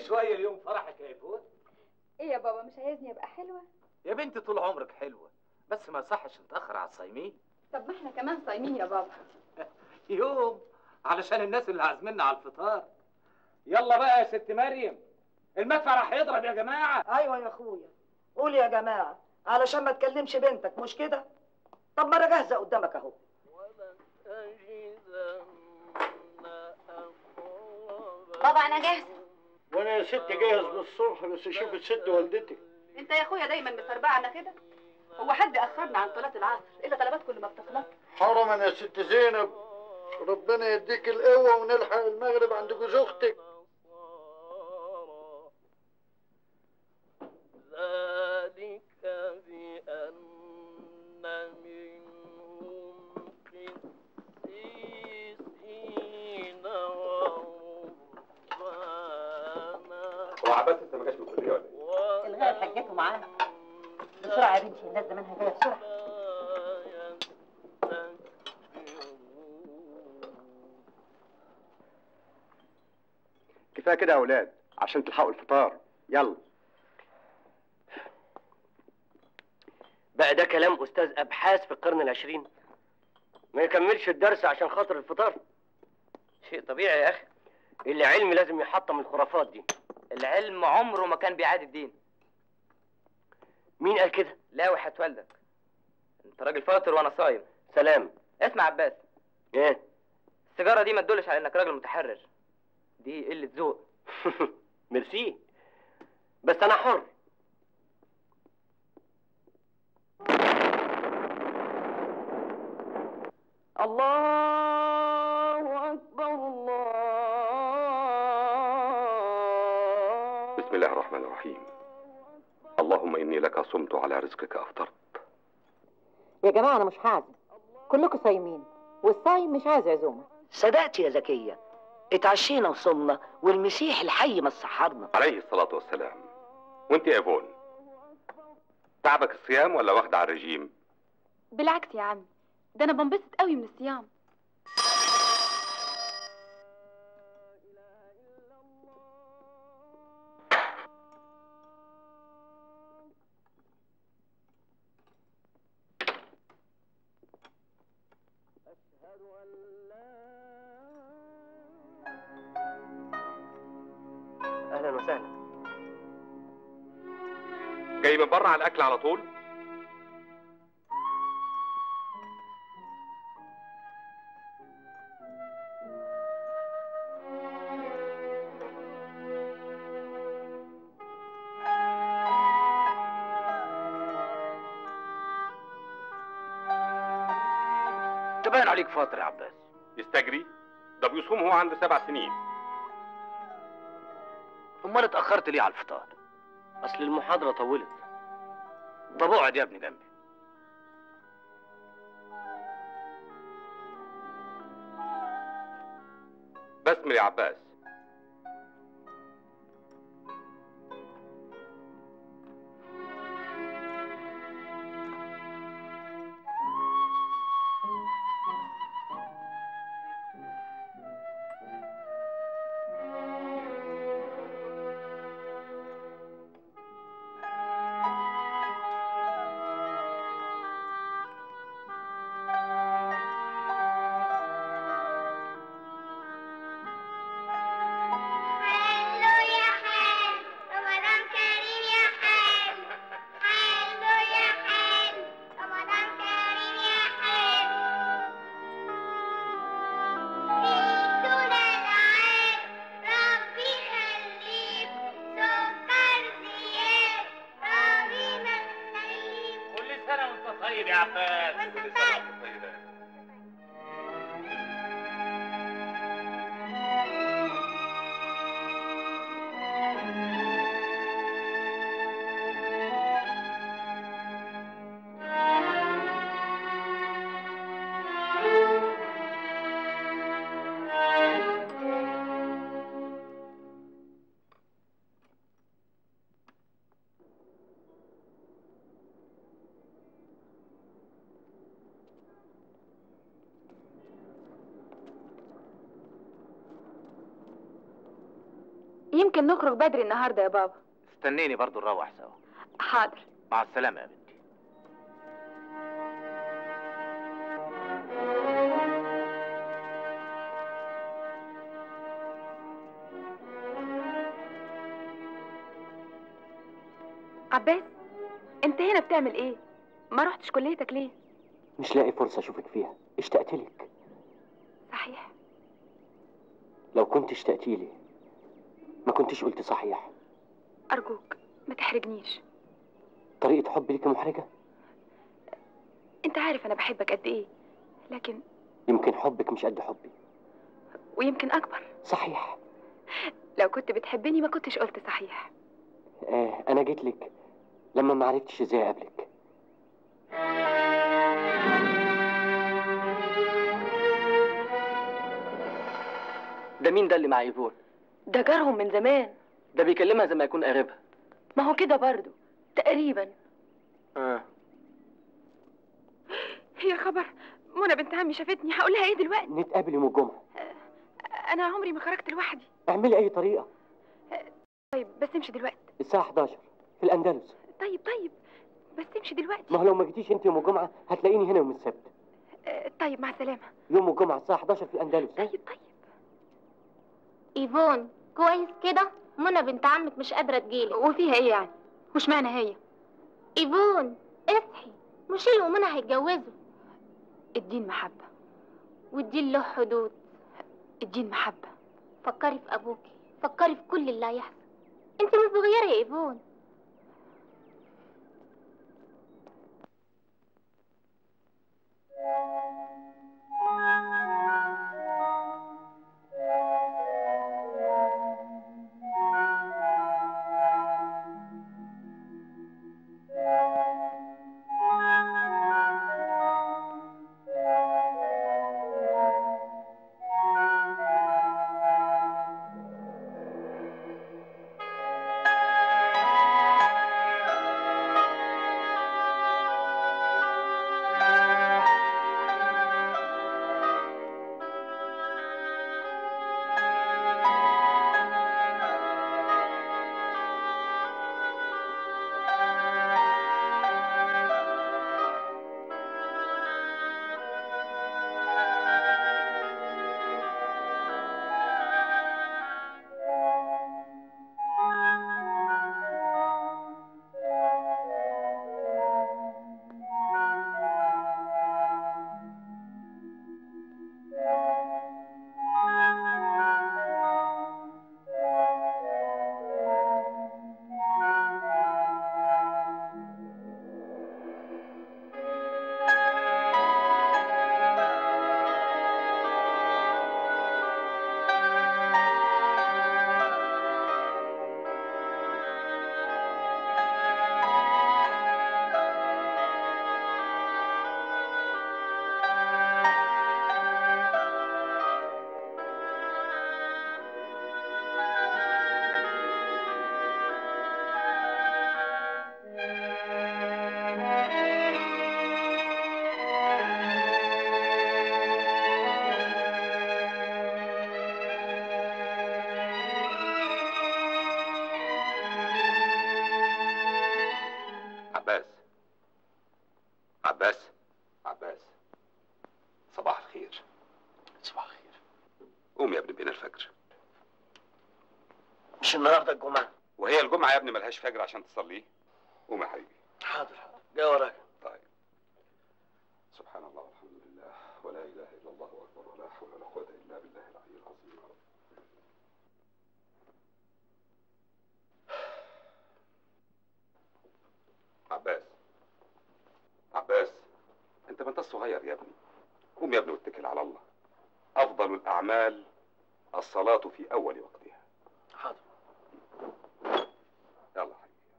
شويه اليوم فرحك هيفوت ايه يا بابا مش عايزني ابقى حلوه يا بنتي طول عمرك حلوه بس ما يصحش نتاخر على الصايمين طب ما احنا كمان صايمين يا بابا يوم علشان الناس اللي عازميننا على الفطار يلا بقى يا ست مريم المدفع راح يضرب يا جماعه ايوه يا اخويا قول يا جماعه علشان ما تكلمش بنتك مش كده طب ما انا جاهزه قدامك اهو بابا انا جاهزه وانا يا ست جاهز بالصبح بس شوف الست والدتك انت يا اخويا دايما مسربعنا كده هو حد اخرنا عن صلاه العصر الا طلبات كل ما بتخلص حرما يا ست زينب ربنا يديك القوة ونلحق المغرب عند جوز اختك ذلك بأن منهم قسيسين ورهبانا هو عباس انت ما جاش من الكليه ولا ايه؟ الغاء حجته معانا بسرعه يا بنتي الناس زمانها جايه بسرعه كفايه كده يا اولاد عشان تلحقوا الفطار يلا بقى ده كلام استاذ ابحاث في القرن العشرين ما يكملش الدرس عشان خاطر الفطار شيء طبيعي يا اخي العلم لازم يحطم الخرافات دي العلم عمره ما كان بيعادي الدين مين قال كده لا وحياة والدك انت راجل فاطر وانا صايم سلام اسمع عباس ايه السيجاره دي ما تدلش على انك راجل متحرر دي قله ذوق ميرسي بس انا حر الله أكبر الله بسم الله الرحمن الرحيم اللهم اني لك صمت على رزقك افطرت يا جماعة أنا مش هعزم كلكم صايمين والصايم مش عايز عزومة صدقت يا زكيه اتعشينا وصمنا والمسيح الحي ما سحرنا عليه الصلاه والسلام وانت يا ايفون تعبك الصيام ولا واخده على الرجيم بالعكس يا عمي ده انا بنبسط قوي من الصيام اهلا وسهلا جاي من بره على الاكل على طول تبين عليك فاطر يا عباس يستجري ده بيصوم هو عنده سبع سنين امال اتاخرت ليه على الفطار اصل المحاضره طولت طب اقعد يا ابني جنبي بسم يا عباس حلو يا حلو رمضان كريم يا حلو حلو يا حلو رمضان كريم يا حلو طول العام ربي يخليك سكر زياد ربي ما تخليك كل سنه وانت طيب يا عباس وانت كل طيب. سنه وانت طيب يمكن نخرج بدري النهارده يا بابا استنيني برضو نروح سوا حاضر مع السلامة يا بنتي عباس انت هنا بتعمل ايه ما رحتش كليتك ليه مش لاقي فرصة أشوفك فيها اشتقت لك صحيح لو كنت اشتقت لي ما كنتش قلت صحيح ارجوك ما تحرجنيش طريقة حبي ليك محرجة انت عارف انا بحبك قد ايه لكن يمكن حبك مش قد حبي ويمكن اكبر صحيح لو كنت بتحبني ما كنتش قلت صحيح آه أنا جيت لك لما ما عرفتش ازاي اقابلك ده مين ده اللي مع ايفون ده جارهم من زمان ده بيكلمها زي ما يكون قريبها ما هو كده برضه تقريبا اه يا خبر منى بنت عمي شافتني هقول لها ايه دلوقتي نتقابل يوم الجمعة انا عمري ما خرجت لوحدي اعملي أي طريقة طيب بس امشي دلوقتي الساعة 11 في الأندلس طيب طيب بس امشي دلوقتي ما هو لو ما جيتيش أنت يوم الجمعة هتلاقيني هنا يوم السبت آه، طيب مع السلامه يوم الجمعة الساعة 11 في الأندلس ها؟ طيب طيب ايفون كويس كده منى بنت عمك مش قادره تجيلك وفيها ايه يعني مش معنى هي ايفون اصحي مشيل ومنى هيتجوزوا الدين محبه والدين له حدود الدين محبه فكري في ابوكي فكري في كل اللي هيحصل انت مش صغيره يا ايفون عباس عباس عباس صباح الخير صباح الخير قوم يا ابني بين الفجر مش النهارده الجمعه وهي الجمعة يا ابني ملهاش فجر عشان تصليه قوم يا حبيبي حاضر حاضر جاي وراك طيب سبحان الله والحمد لله ولا إله إلا الله أكبر ولا حول ولا قوة إلا بالله العلي العظيم يا رب عباس عباس انت ما انت صغير يا ابني قوم يا ابني واتكل على الله افضل الاعمال الصلاة في اول وقتها حاضر يلا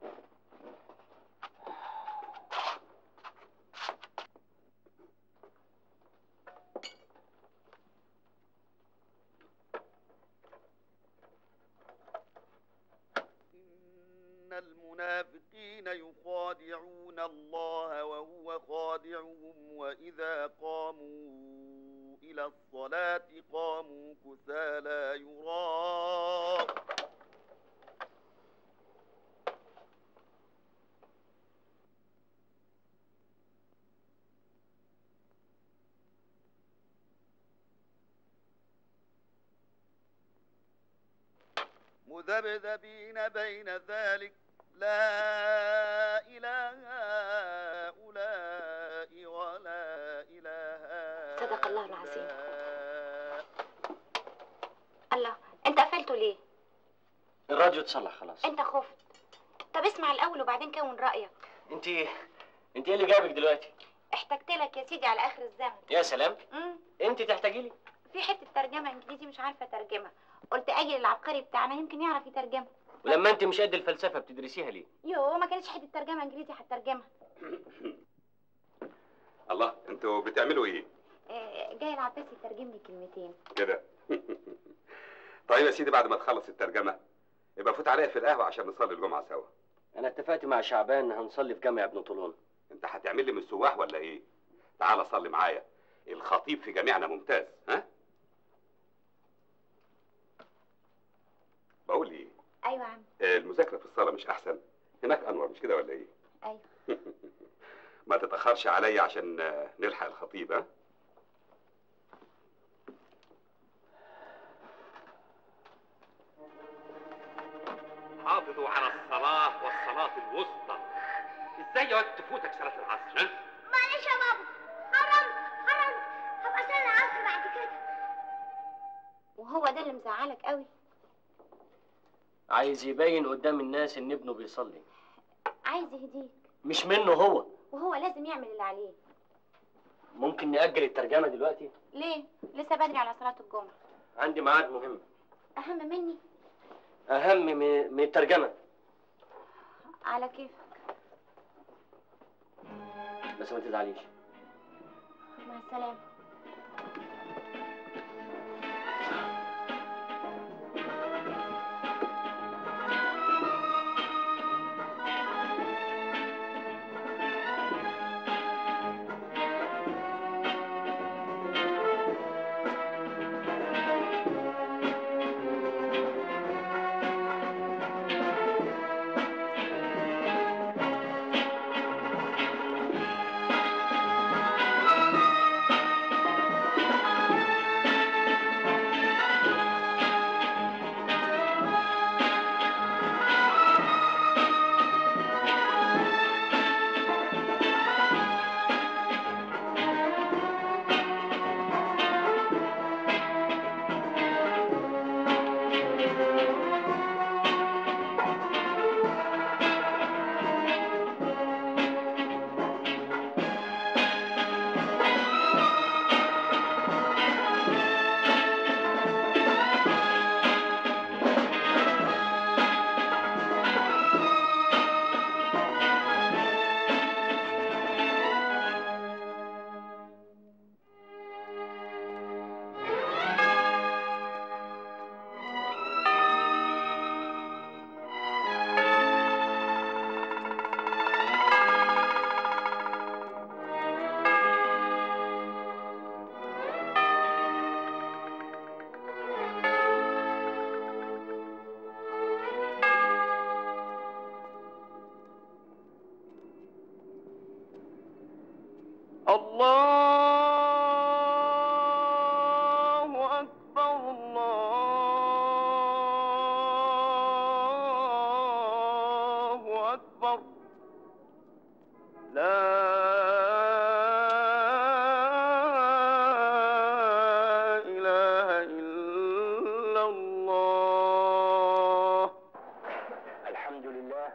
إن المنافقين يخادعون الله وهو خادعهم وإذا قاموا إلى الصلاة قاموا كسالى يراء مذبذبين بين ذلك لا إله هؤلاء ولا إله صدق الله العظيم الله انت قفلته ليه الراديو اتصلح خلاص انت خفت طب اسمع الاول وبعدين كون رايك انت انت ايه اللي جابك دلوقتي احتجت لك يا سيدي على اخر الزمن يا سلام امم انت تحتاجي لي في حته ترجمه انجليزي مش عارفه اترجمها قلت اجي للعبقري بتاعنا يمكن يعرف يترجمها ولما انت مش قد الفلسفه بتدرسيها ليه يو ما كانتش حته ترجمه انجليزي هترجمها الله انتوا بتعملوا ايه آه، جاي العباس يترجم لي كلمتين كده طيب يا سيدي بعد ما تخلص الترجمه يبقى فوت عليا في القهوه عشان نصلي الجمعه سوا انا اتفقت مع شعبان هنصلي في جامع ابن طولون انت هتعمل لي من السواح ولا ايه تعال صلي معايا الخطيب في جامعنا ممتاز ها بقول ايه ايوه يا عم المذاكره في الصاله مش احسن هناك انور مش كده ولا ايه ايوه ما تتاخرش عليا عشان آه، نلحق الخطيب ها حافظوا على الصلاة والصلاة الوسطى ازاي يا واد تفوتك صلاة العصر ها؟ معلش يا بابا حرام حرام هبقى صلي العصر بعد كده وهو ده اللي مزعلك قوي عايز يبين قدام الناس ان ابنه بيصلي عايز يهديك مش منه هو وهو لازم يعمل اللي عليه ممكن نأجل الترجمة دلوقتي ليه لسه بدري على صلاه الجمعه عندي ميعاد مهم اهم مني اهم من من الترجمة على كيفك بس ما تزعليش مع السلامه الله أكبر الله أكبر لا إله إلا الله الحمد لله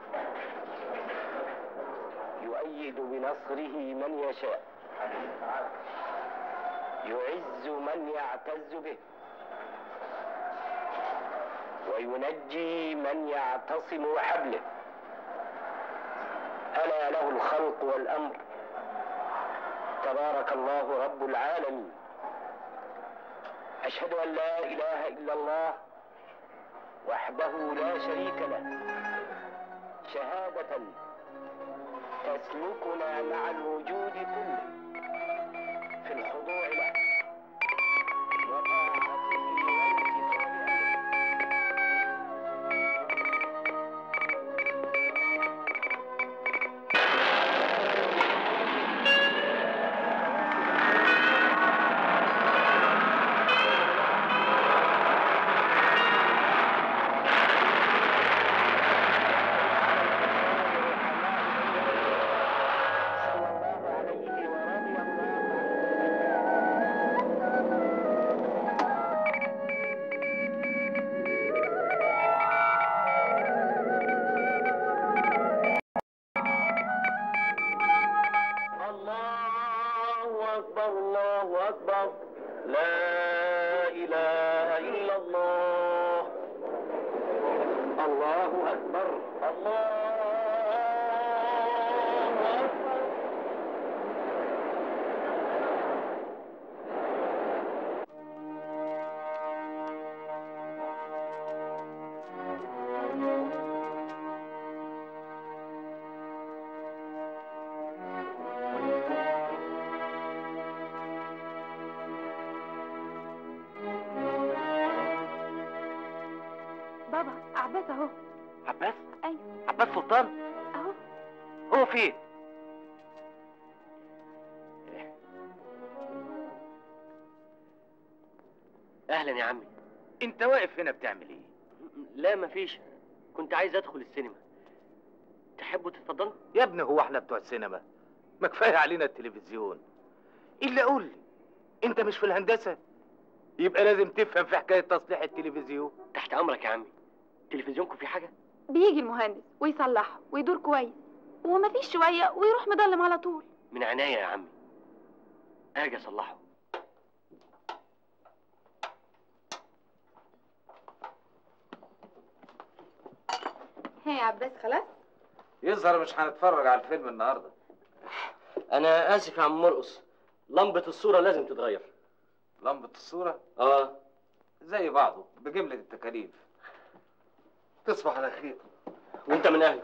يؤيد بنصره من يشاء يعز من يعتز به وينجي من يعتصم بحبله ألا له الخلق والأمر تبارك الله رب العالمين أشهد أن لا إله إلا الله وحده لا شريك له شهادة تسلكنا مع الوجود كله في الخضوع له وطاعته وامتثال أمره الله أكبر بابا عباس اهو عباس ايوه عباس سلطان اهو هو فين اهلا يا عمي انت واقف هنا بتعمل ايه لا مفيش كنت عايز ادخل السينما تحبوا تتفضلوا يا ابني هو احنا بتوع السينما ما كفايه علينا التلفزيون الا قول لي انت مش في الهندسه يبقى لازم تفهم في حكايه تصليح التلفزيون تحت امرك يا عمي تلفزيونكم في حاجه بيجي المهندس ويصلحه ويدور كويس ومفيش شويه ويروح مضلم على طول من عناية يا عمي اجي اصلحه هي يا عباس خلاص يظهر مش هنتفرج على الفيلم النهارده انا اسف يا عم مرقص لمبة الصورة لازم تتغير لمبه الصوره اه زي بعضه بجمله التكاليف تصبح على خير وانت من اهلي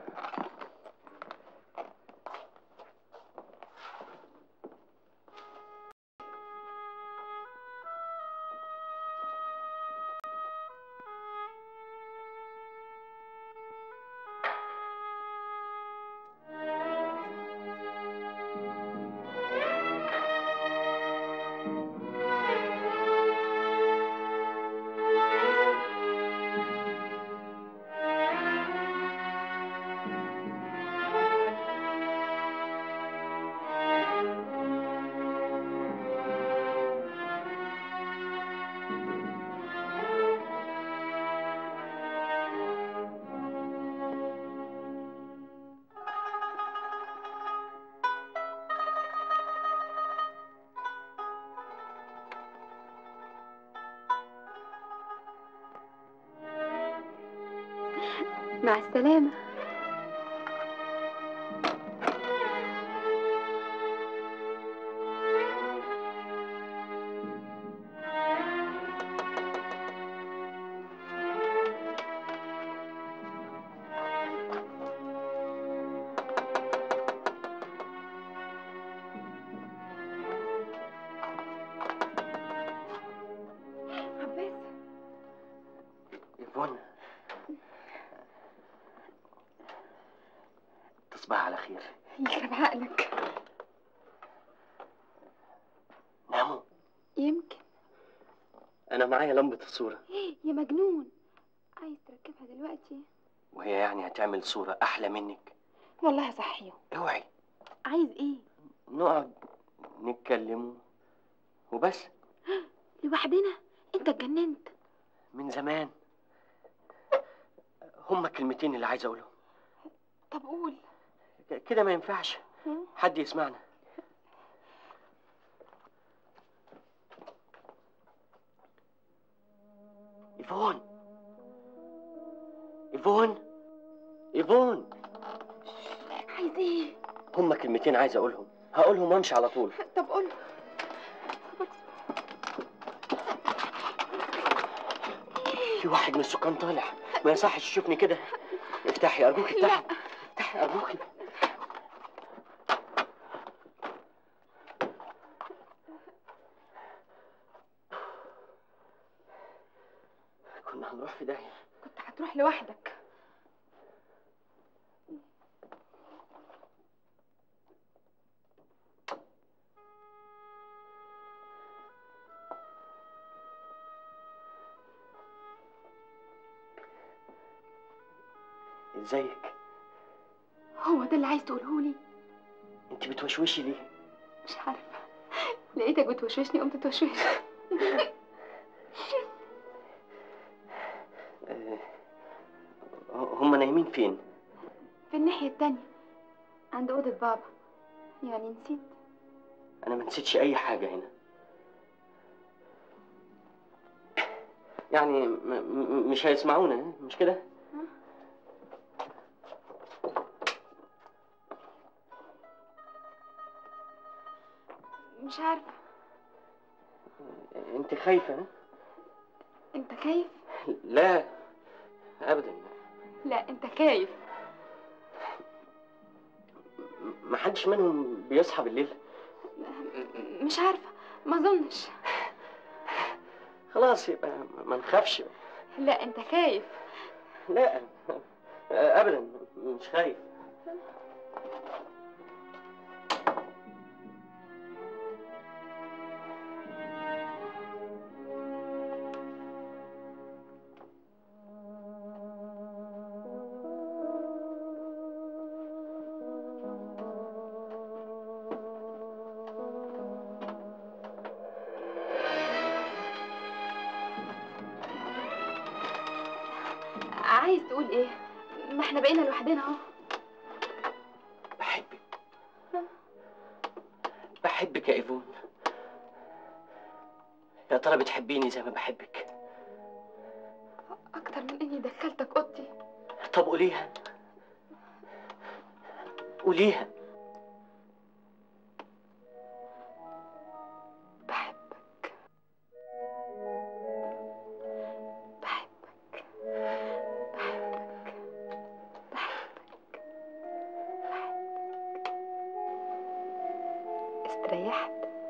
مع السلامه عباس ايفون تصبح على خير يخرب عقلك ناموا يمكن انا معايا لمبة الصورة يا مجنون عايز تركبها دلوقتي وهي يعني هتعمل صورة احلى منك والله صحيح اوعي عايز ايه نقعد نتكلم وبس لوحدنا انت اتجننت من زمان هما الكلمتين اللي عايز اقولهم طب قول ك- كده ما ينفعش حد يسمعنا ايفون ايفون ايفون عايز ايه هما كلمتين عايز اقولهم هقولهم وامشي على طول طب قول في واحد من السكان طالع ما يصحش يشوفني كده افتحي ارجوك افتحي افتحي ارجوكي كنا هنروح في داهيه كنت هتروح لوحدك ازيك هو ده اللي عايز تقوله لي انت بتوشوشي ليه مش عارفه لقيتك بتوشوشني قمت توشوشني آه، هما نايمين فين في الناحيه التانية عند اوضه بابا يعني نسيت انا ما نسيتش اي حاجه هنا يعني م- م- مش هيسمعونا مش كده مش عارفة انت خايفة ها؟ انت كيف لا ابدا لا انت كيف ما حدش منهم بيصحى بالليل م- مش عارفة ما اظنش خلاص يبقى ما- ما نخافش لا انت كيف لا ابدا مش خايف عايز تقول ايه ما احنا بقينا لوحدنا اهو بحبك يا ايفون يا ترى بتحبيني زي ما بحبك اكتر من اني دخلتك اوضتي طب قوليها قوليها استريحت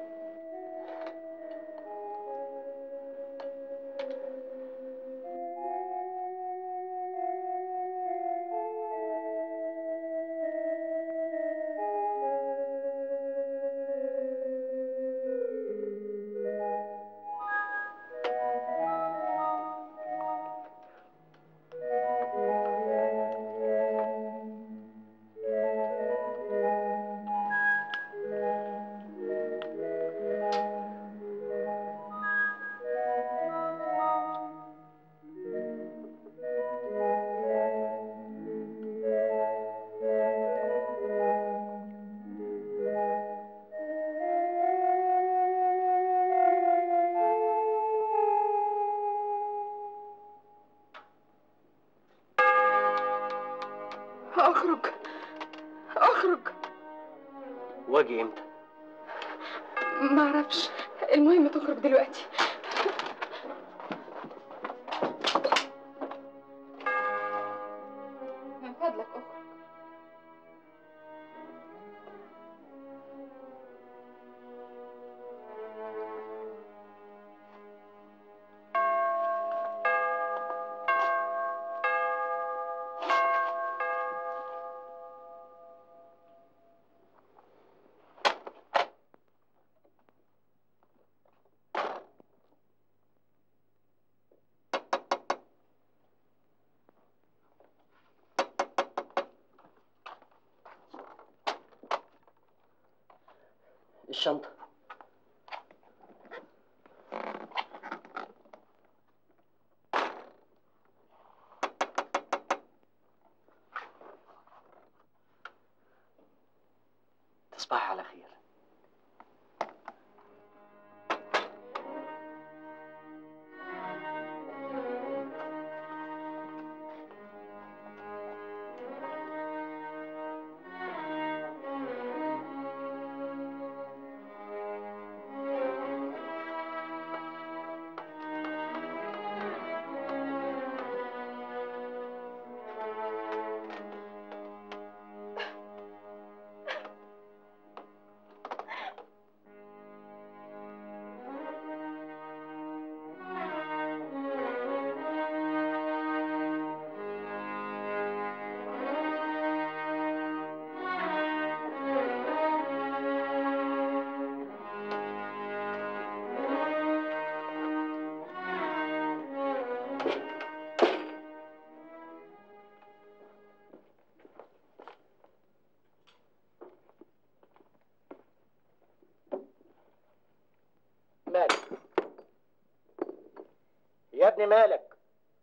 اخرج اخرج واجي امتى ما اعرفش المهم تخرج دلوقتي من فضلك اخرج الشنطة تصبح على خير مالك يا ابني مالك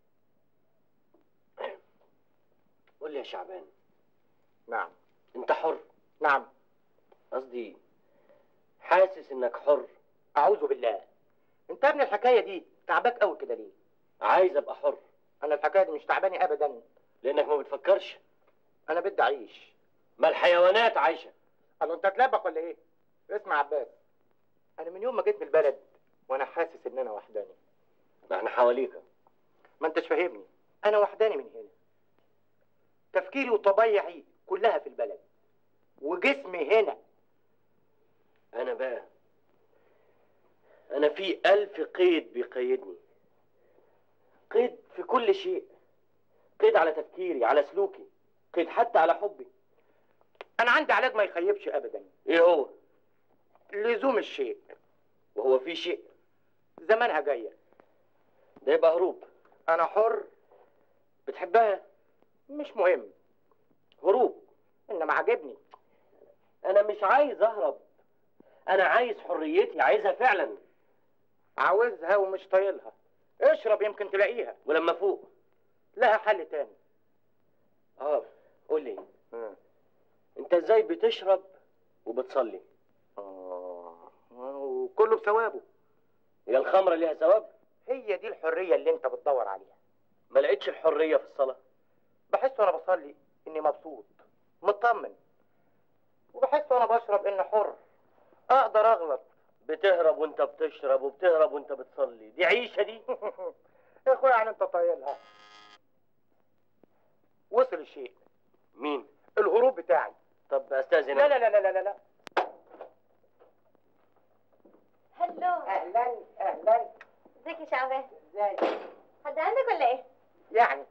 قول لي يا شعبان نعم انت حر نعم قصدي حاسس انك حر اعوذ بالله انت يا ابني الحكايه دي تعباك قوي كده ليه عايز ابقى حر انا الحكايه دي مش تعباني ابدا لانك ما بتفكرش انا بدي اعيش ما الحيوانات عايشه قالوا انت تلبخ ولا ايه اسمع يا عباس انا من يوم ما جيت من البلد وانا حاسس ان انا وحداني ما احنا حواليك ما انتش فاهمني انا وحداني من هنا تفكيري وطبيعي كلها في البلد وجسمي هنا انا بقى انا في الف قيد بيقيدني قيد في كل شيء قيد على تفكيري على سلوكي قيد حتى على حبي انا عندي علاج ما يخيبش ابدا ايه هو لزوم الشيء وهو في شيء زمانها جايه ده يبقى هروب انا حر بتحبها مش مهم هروب انما عاجبني انا مش عايز اهرب انا عايز حريتي عايزها فعلا عاوزها ومش طايلها اشرب يمكن تلاقيها ولما فوق لها حل تاني اه قول لي انت ازاي بتشرب وبتصلي اه وكله بثوابه هي الخمره ليها ثواب هي دي الحريه اللي انت بتدور عليها ما لقيتش الحريه في الصلاه بحس وانا بصلي اني مبسوط مطمن وبحس وانا بشرب اني حر اقدر اغلط بتهرب وانت بتشرب وبتهرب وانت بتصلي دي عيشه دي يا اخويا يعني انت طايلها وصل الشيء مين الهروب بتاعي طب استاذن لا لا لا لا لا لا هلو اهلا اهلا ازيك يا شعبان ازاي حد عندك ولا ايه؟ يعني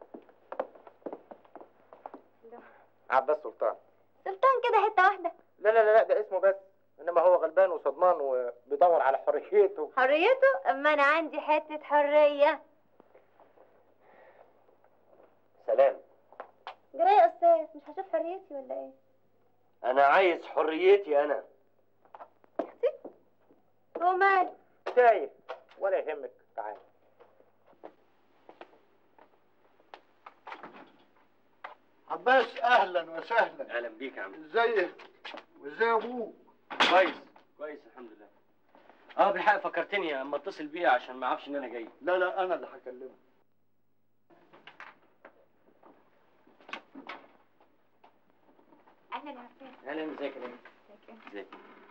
عباس سلطان سلطان كده حته واحده لا لا لا لا ده اسمه بس انما هو غلبان وصدمان وبيدور على حريته حريته اما انا عندي حته حريه سلام جرى يا استاذ مش هشوف حريتي ولا ايه انا عايز حريتي انا هو مال تايه ولا يهمك تعال عباس اهلا وسهلا اهلا بيك يا عم ازيك وازاي ابوك كويس كويس الحمد لله اه بالحق فكرتني اما اتصل بيه عشان ما اعرفش ان انا جاي لا لا انا اللي هكلمه اهلا يا عفان اهلا ازيك يا نجم ازيك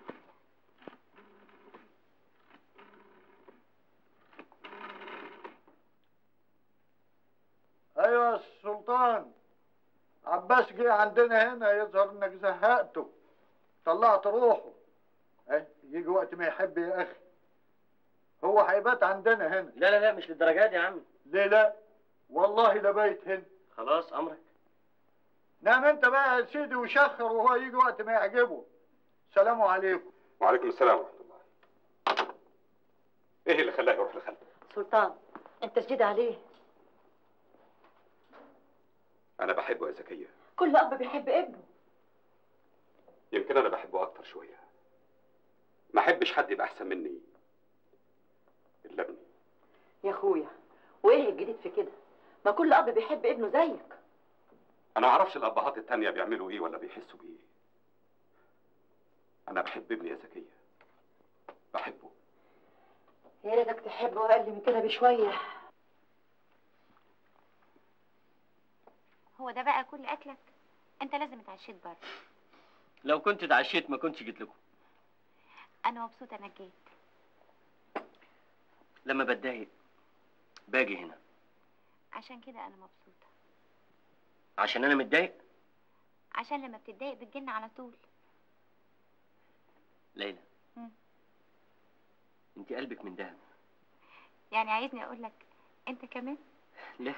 ايوه يا السلطان عباس جه عندنا هنا يظهر انك زهقته طلعت روحه ايه يجي وقت ما يحب يا اخي هو هيبات عندنا هنا لا لا لا مش للدرجات دي يا عم ليه لا والله ده بايت هنا خلاص امرك نام انت بقى يا سيدي وشخر وهو يجي وقت ما يعجبه سلام عليكم وعليكم السلام ورحمه الله ايه اللي خلاه يروح لخالته سلطان انت جديد عليه انا بحبه يا زكيه كل اب بيحب ابنه يمكن انا بحبه اكتر شويه ما احبش حد يبقى احسن مني الا ابني يا اخويا وايه الجديد في كده ما كل اب بيحب ابنه زيك انا ما اعرفش الابهات التانية بيعملوا ايه ولا بيحسوا بايه انا بحب ابني يا زكيه بحبه يا ريتك تحبه اقل من كده بشويه هو ده بقى كل اكلك انت لازم اتعشيت بره لو كنت اتعشيت ما كنتش جيت لكم انا مبسوطه انك جيت لما بتضايق باجي هنا عشان كده انا مبسوطه عشان انا متضايق عشان لما بتتضايق بتجن على طول ليلى مم. انت قلبك من دهب يعني عايزني اقول لك انت كمان لا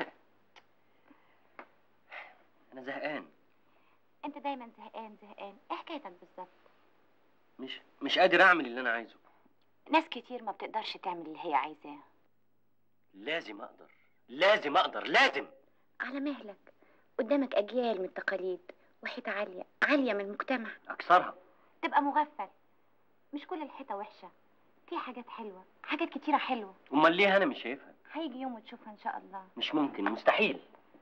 انا زهقان انت دايما زهقان زهقان ايه حكايتك بالظبط مش مش قادر اعمل اللي انا عايزه ناس كتير ما بتقدرش تعمل اللي هي عايزاه لازم اقدر لازم اقدر لازم على مهلك قدامك اجيال من التقاليد وحيطه عاليه عاليه من المجتمع اكسرها تبقى مغفل مش كل الحيطه وحشه في حاجات حلوه حاجات كتيره حلوه امال ليه انا مش شايفها هيجي يوم وتشوفها ان شاء الله مش ممكن مستحيل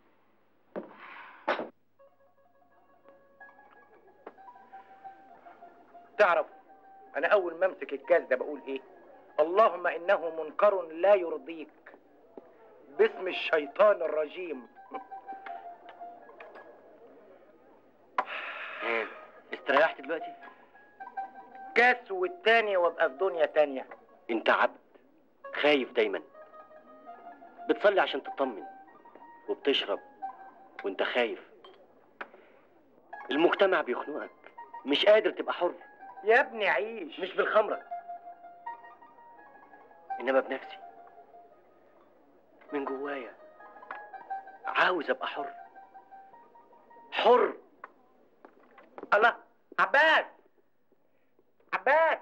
تعرف انا اول ما امسك الكاس ده بقول ايه اللهم انه منكر لا يرضيك باسم الشيطان الرجيم ايه استريحت دلوقتي كاس والتاني وابقى في دنيا تانية انت عبد خايف دايما بتصلي عشان تطمن وبتشرب وانت خايف المجتمع بيخنقك مش قادر تبقى حر يا ابني عيش مش بالخمرة انما بنفسي من جوايا عاوز ابقى حر حر الله عباس عباس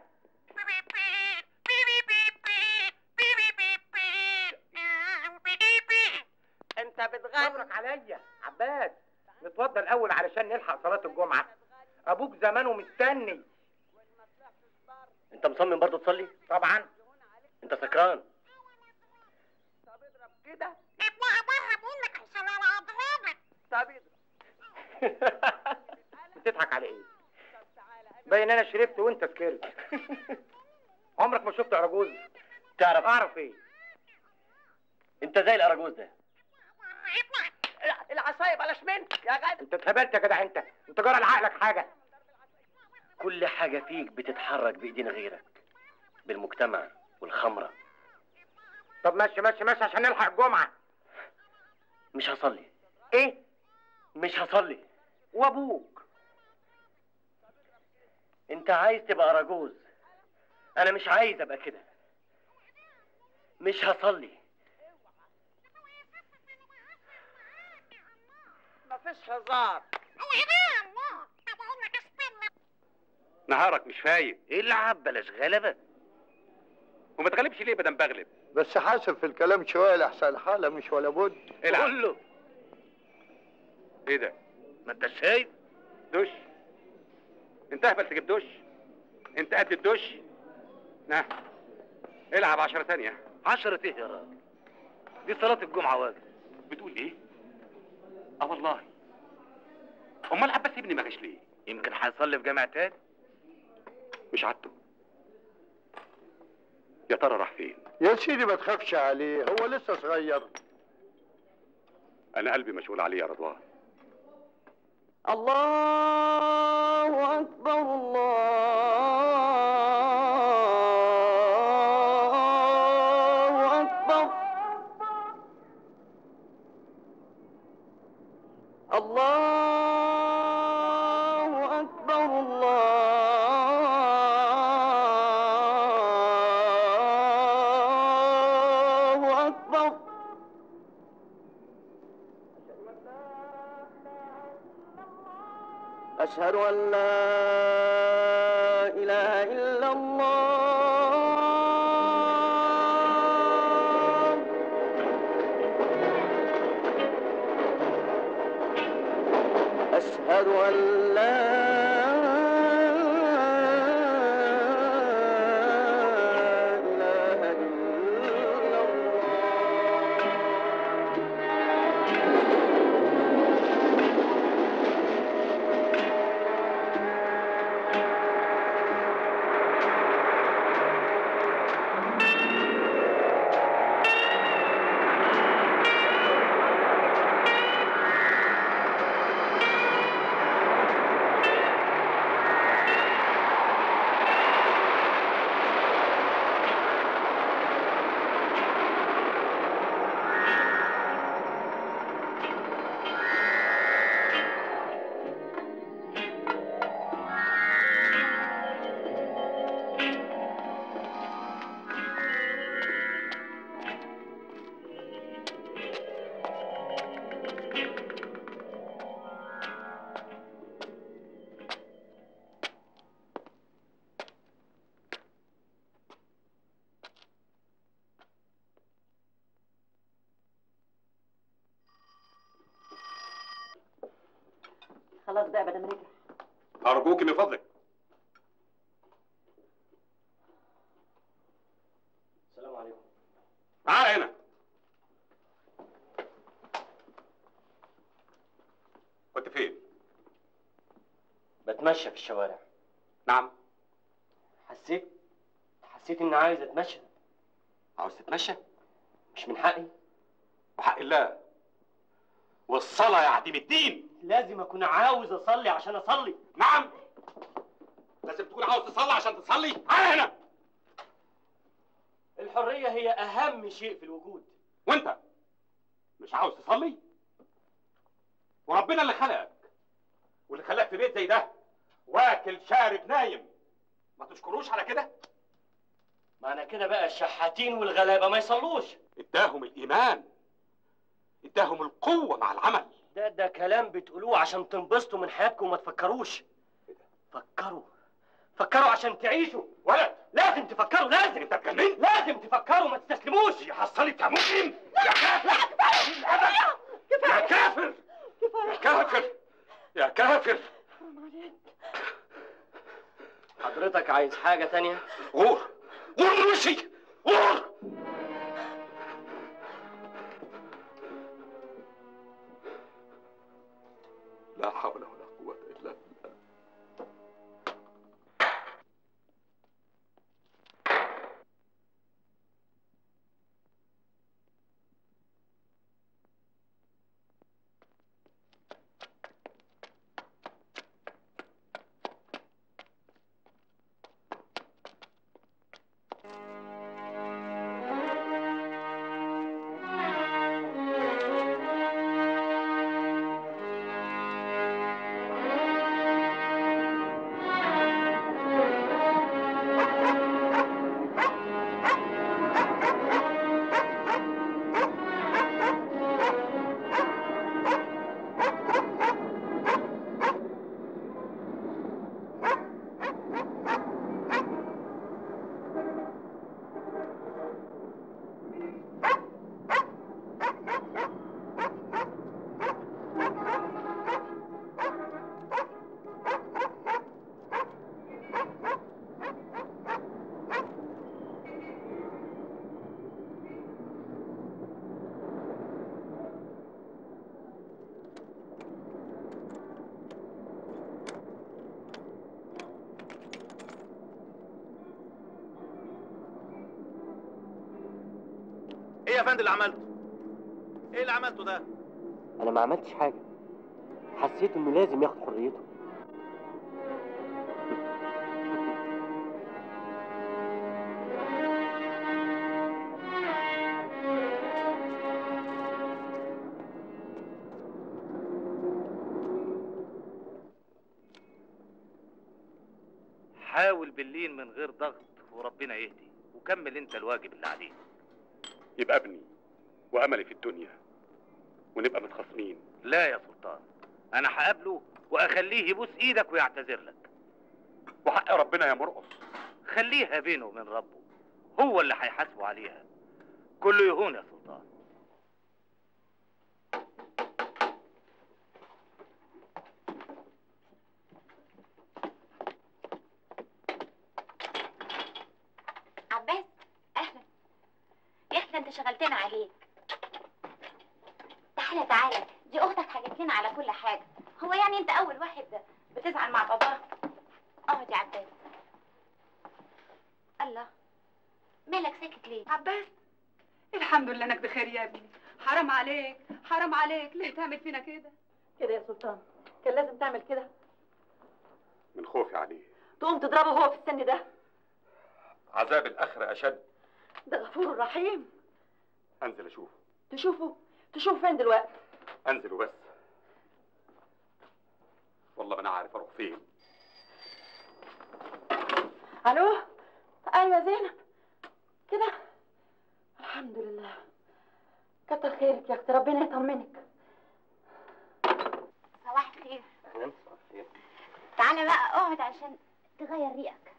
انت بتغني عليا عباس نتوضى الاول علشان نلحق صلاه الجمعه ابوك زمانه مستني انت مصمم برضه تصلي طبعا انت سكران كده بتضحك على ايه باين انا شربت وانت سكرت عمرك ما شفت اراجوز تعرف اعرف ايه انت زي الاراجوز ده العصايه بلاش منك يا غالي انت اتهبلت يا جدع انت انت جرى لعقلك حاجه كل حاجة فيك بتتحرك بإيدين غيرك بالمجتمع والخمرة طب ماشي ماشي ماشي عشان نلحق الجمعه مش هصلي ايه مش هصلي وابوك انت عايز تبقى أراجوز انا مش عايز ابقى كده مش هصلي مفيش هزار نهارك مش فايق العب بلاش غلبه وما تغلبش ليه بدل بغلب بس حاسب في الكلام شويه لحسن الحاله مش ولا بد العب قول له ايه ده ما انت شايف دش انت اهبل تجيب دش انت قد الدش نه العب عشرة تانية عشرة ايه يا راجل دي صلاة الجمعة واجب بتقول ايه اه والله امال عباس ابني ما جاش ليه يمكن هيصلي في جامع تاني مش عادته يا ترى راح فين يا سيدي ما تخافش عليه هو لسه صغير انا قلبي مشغول عليه يا رضوان الله أكبر الله أكبر الله أكبر الله أكبر أشهد أن لا إله إلا الله أشهد أن لا إله إلا خلاص بقى بدل ما رجع ارجوك من فضلك السلام عليكم تعال هنا كنت فين بتمشى في الشوارع نعم حسيت حسيت اني عايز اتمشى عاوز تتمشى مش من حقي وحق الله والصلاة يا عديم الدين لازم اكون عاوز اصلي عشان اصلي نعم لازم تكون عاوز تصلي عشان تصلي تعال هنا الحرية هي أهم شيء في الوجود وانت مش عاوز تصلي وربنا اللي خلقك واللي خلاك في بيت زي ده واكل شارب نايم ما تشكروش على كده معنى كده بقى الشحاتين والغلابة ما يصلوش اداهم الايمان اداهم القوه مع العمل ده ده كلام بتقولوه عشان تنبسطوا من حياتكم وما تفكروش فكروا فكروا عشان تعيشوا ولد لازم تفكروا لازم انت اتجننت لازم تفكروا ما تستسلموش يا حصلت يا مجرم يا كافر يا كافر يا كافر يا كافر حضرتك عايز حاجة تانية؟ غور غور من وشي غور لا حول ولا قوة إلا بالله ايه يا فندم اللي عملته ايه اللي عملته ده انا ما عملتش حاجه حسيت انه لازم ياخد حريته حاول بالليل من غير ضغط وربنا يهدي وكمل انت الواجب اللي عليك يبقى ابني واملي في الدنيا ونبقى متخاصمين لا يا سلطان انا هقابله واخليه يبوس ايدك ويعتذر لك وحق ربنا يا مرقص خليها بينه وبين ربه هو اللي هيحاسبه عليها كله يهون يا سلطان عباس اهلا يا اخي ده انت شغلتنا عليك تعالى تعالى دي اختك حكت لنا على كل حاجه هو يعني انت اول واحد بتزعل مع باباها اقعد يا عباس الله مالك ساكت ليه عباس الحمد لله انك بخير يا ابني حرام عليك حرام عليك ليه تعمل فينا كده كده يا سلطان كان لازم تعمل كده من خوفي عليه تقوم تضربه هو في السن ده عذاب الاخر اشد ده غفور رحيم انزل اشوفه تشوفه تشوف فين دلوقتي انزل وبس والله ما انا عارف اروح فين الو ايوه زينب كده الحمد لله كتر خيرك يا اختي ربنا يطمنك صباح الخير تعالى بقى اقعد عشان تغير ريقك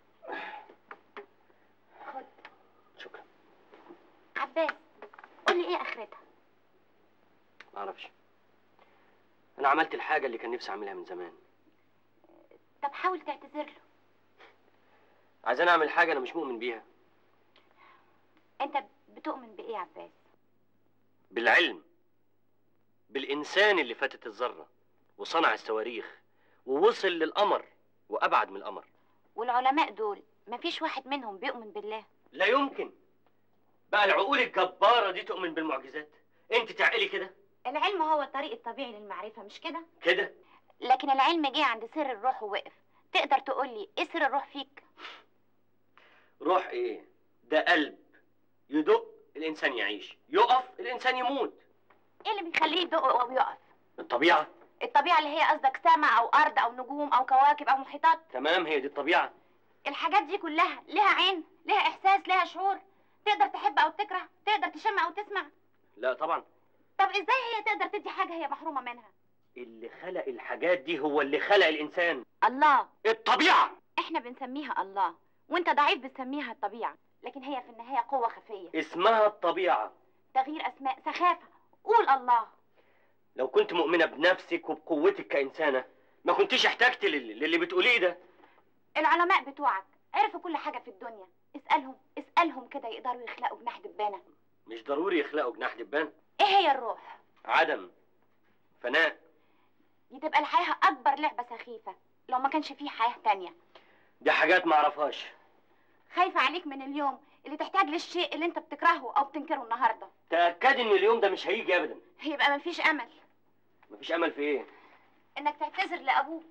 خد شكرا عباس قولي ايه اخرتها ما اعرفش انا عملت الحاجه اللي كان نفسي اعملها من زمان طب حاول تعتذر له عايزين اعمل حاجه انا مش مؤمن بيها انت بتؤمن بايه يا عباس بالعلم بالانسان اللي فاتت الذره وصنع الصواريخ ووصل للقمر وابعد من القمر والعلماء دول مفيش واحد منهم بيؤمن بالله لا يمكن بقى العقول الجباره دي تؤمن بالمعجزات انت تعقلي كده العلم هو الطريق الطبيعي للمعرفة مش كده؟ كده لكن العلم جه عند سر الروح ووقف تقدر تقولي ايه سر الروح فيك روح ايه ده قلب يدق الانسان يعيش يقف الانسان يموت ايه اللي بيخليه يدق ويقف الطبيعه الطبيعه اللي هي قصدك سما او ارض او نجوم او كواكب او محيطات تمام هي دي الطبيعه الحاجات دي كلها لها عين لها احساس لها شعور تقدر تحب او تكره تقدر تشم او تسمع لا طبعا طب ازاي هي تقدر تدي حاجه هي محرومه منها اللي خلق الحاجات دي هو اللي خلق الانسان الله الطبيعه احنا بنسميها الله وانت ضعيف بتسميها الطبيعه لكن هي في النهايه قوه خفيه اسمها الطبيعه تغيير اسماء سخافه قول الله لو كنت مؤمنه بنفسك وبقوتك كانسانه ما كنتش احتجت لل- للي بتقوليه ده العلماء بتوعك عرفوا كل حاجه في الدنيا اسالهم اسالهم كده يقدروا يخلقوا جناح دبانه مش ضروري يخلقوا جناح دبان ايه هي الروح عدم فناء دي تبقى الحياه اكبر لعبه سخيفه لو ما كانش فيه حياه تانية دي حاجات ما اعرفهاش خايفه عليك من اليوم اللي تحتاج للشيء اللي انت بتكرهه او بتنكره النهارده تاكدي ان اليوم ده مش هيجي ابدا يبقى مفيش امل مفيش امل في ايه انك تعتذر لابوك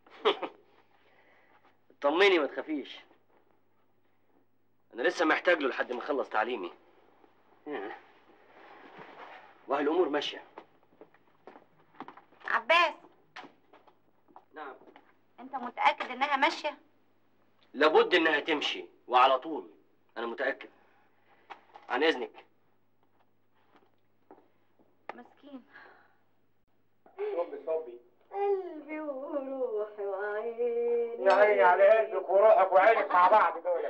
طمني ما تخافيش انا لسه محتاج له لحد ما اخلص تعليمي ياه. وهي الامور ماشيه عباس نعم انت متاكد انها ماشيه لابد انها تمشي وعلى طول انا متاكد عن اذنك مسكين صبي صبي قلبي وروحي وعيني يا عيني على قلبك وروحك وعينك مع بعض دول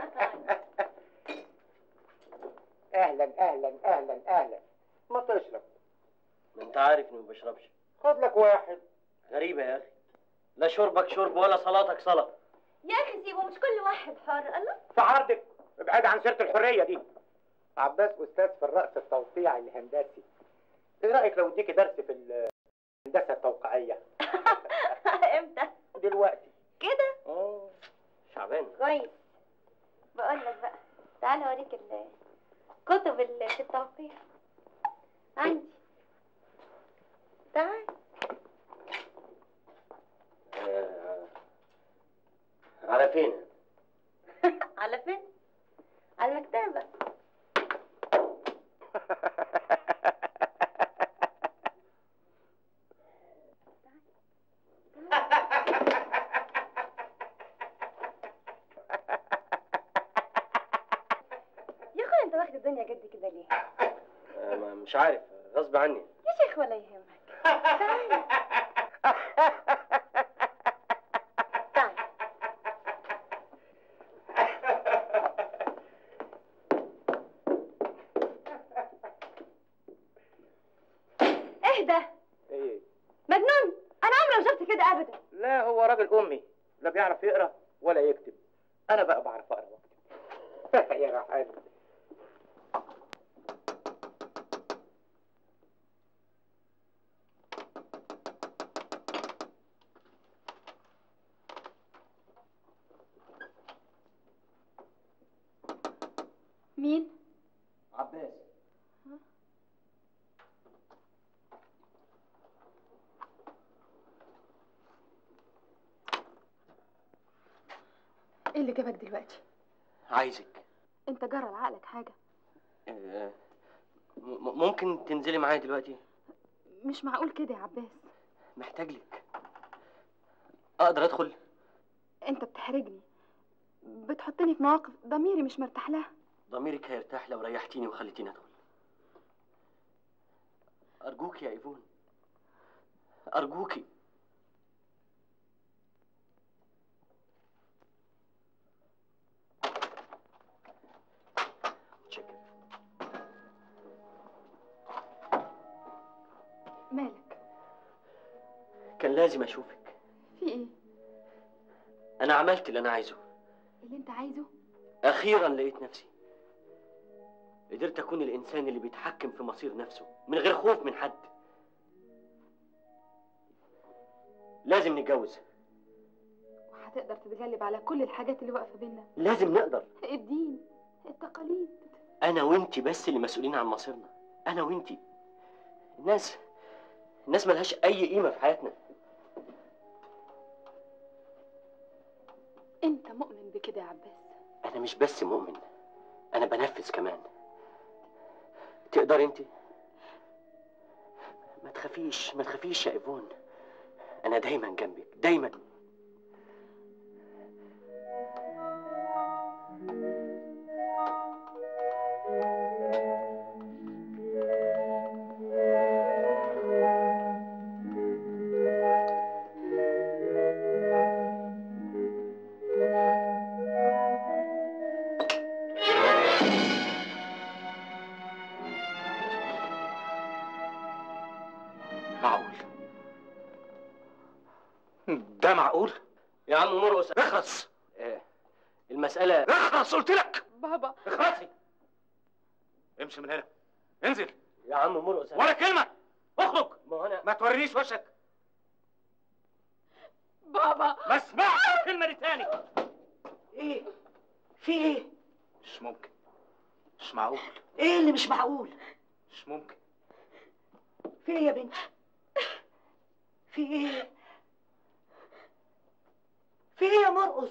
اهلا اهلا اهلا اهلا ما تشرب ما انت عارف اني ما بشربش خد لك واحد غريبه يا اخي لا شربك شرب ولا صلاتك صلاه يا اخي سيبه مش كل واحد حر الله في عرضك ابعد عن سيره الحريه دي عباس استاذ في الرأس التوقيعي الهندسي ايه رايك لو اديكي درس في الهندسه التوقيعيه امتى دلوقتي كده اه شعبان كويس بقول لك بقى تعال اوريك الكتب اللي في التوقيع عندي تعال آه. على فين على فين على المكتبه يا اخويا انت واخد الدنيا جد كده ليه آه، ما- مش عارف غصب عني يا شيخ ولا يهمك تعال تعال اهدى ايه مجنون انا عمري ما شفت كده ابدا لا هو راجل امي لا بيعرف يقرا ولا يكتب انا بقى بعرف اقرا واكتب يا رحال مين عباس ايه اللي جابك دلوقتي عايزك انت جرى لعقلك حاجه آه، م- م- ممكن تنزلي معايا دلوقتي مش معقول كده يا عباس محتاج لك اقدر ادخل انت بتحرجني بتحطني في مواقف ضميري مش مرتاح لها ضميرك هيرتاح لو ريحتيني وخليتيني ادخل ارجوك يا ايفون ارجوكي متشكر مالك كان لازم اشوفك في ايه انا عملت اللي انا عايزه اللي انت عايزه اخيرا لقيت نفسي قدرت اكون الانسان اللي بيتحكم في مصير نفسه من غير خوف من حد لازم نتجوز وهتقدر تتغلب على كل الحاجات اللي واقفه بينا لازم نقدر الدين التقاليد انا وانتي بس اللي مسؤولين عن مصيرنا انا وانتي الناس الناس ملهاش اي قيمه في حياتنا انت مؤمن بكده يا عباس انا مش بس مؤمن انا بنفذ كمان تقدر انت ما تخافيش ما تخافيش يا ايفون انا دايما جنبك دايما معقول ده معقول يا عم مرقص اخرس آه، المسألة اخرس قلت لك بابا اخرسي امشي من هنا انزل يا عم مرقص ولا كلمة اخرج ما انا ما تورينيش وشك بابا ما اسمعش الكلمة دي تاني ايه في ايه مش ممكن مش معقول ايه اللي مش معقول مش ممكن في ايه يا بنتي في ايه في ايه يا مرقص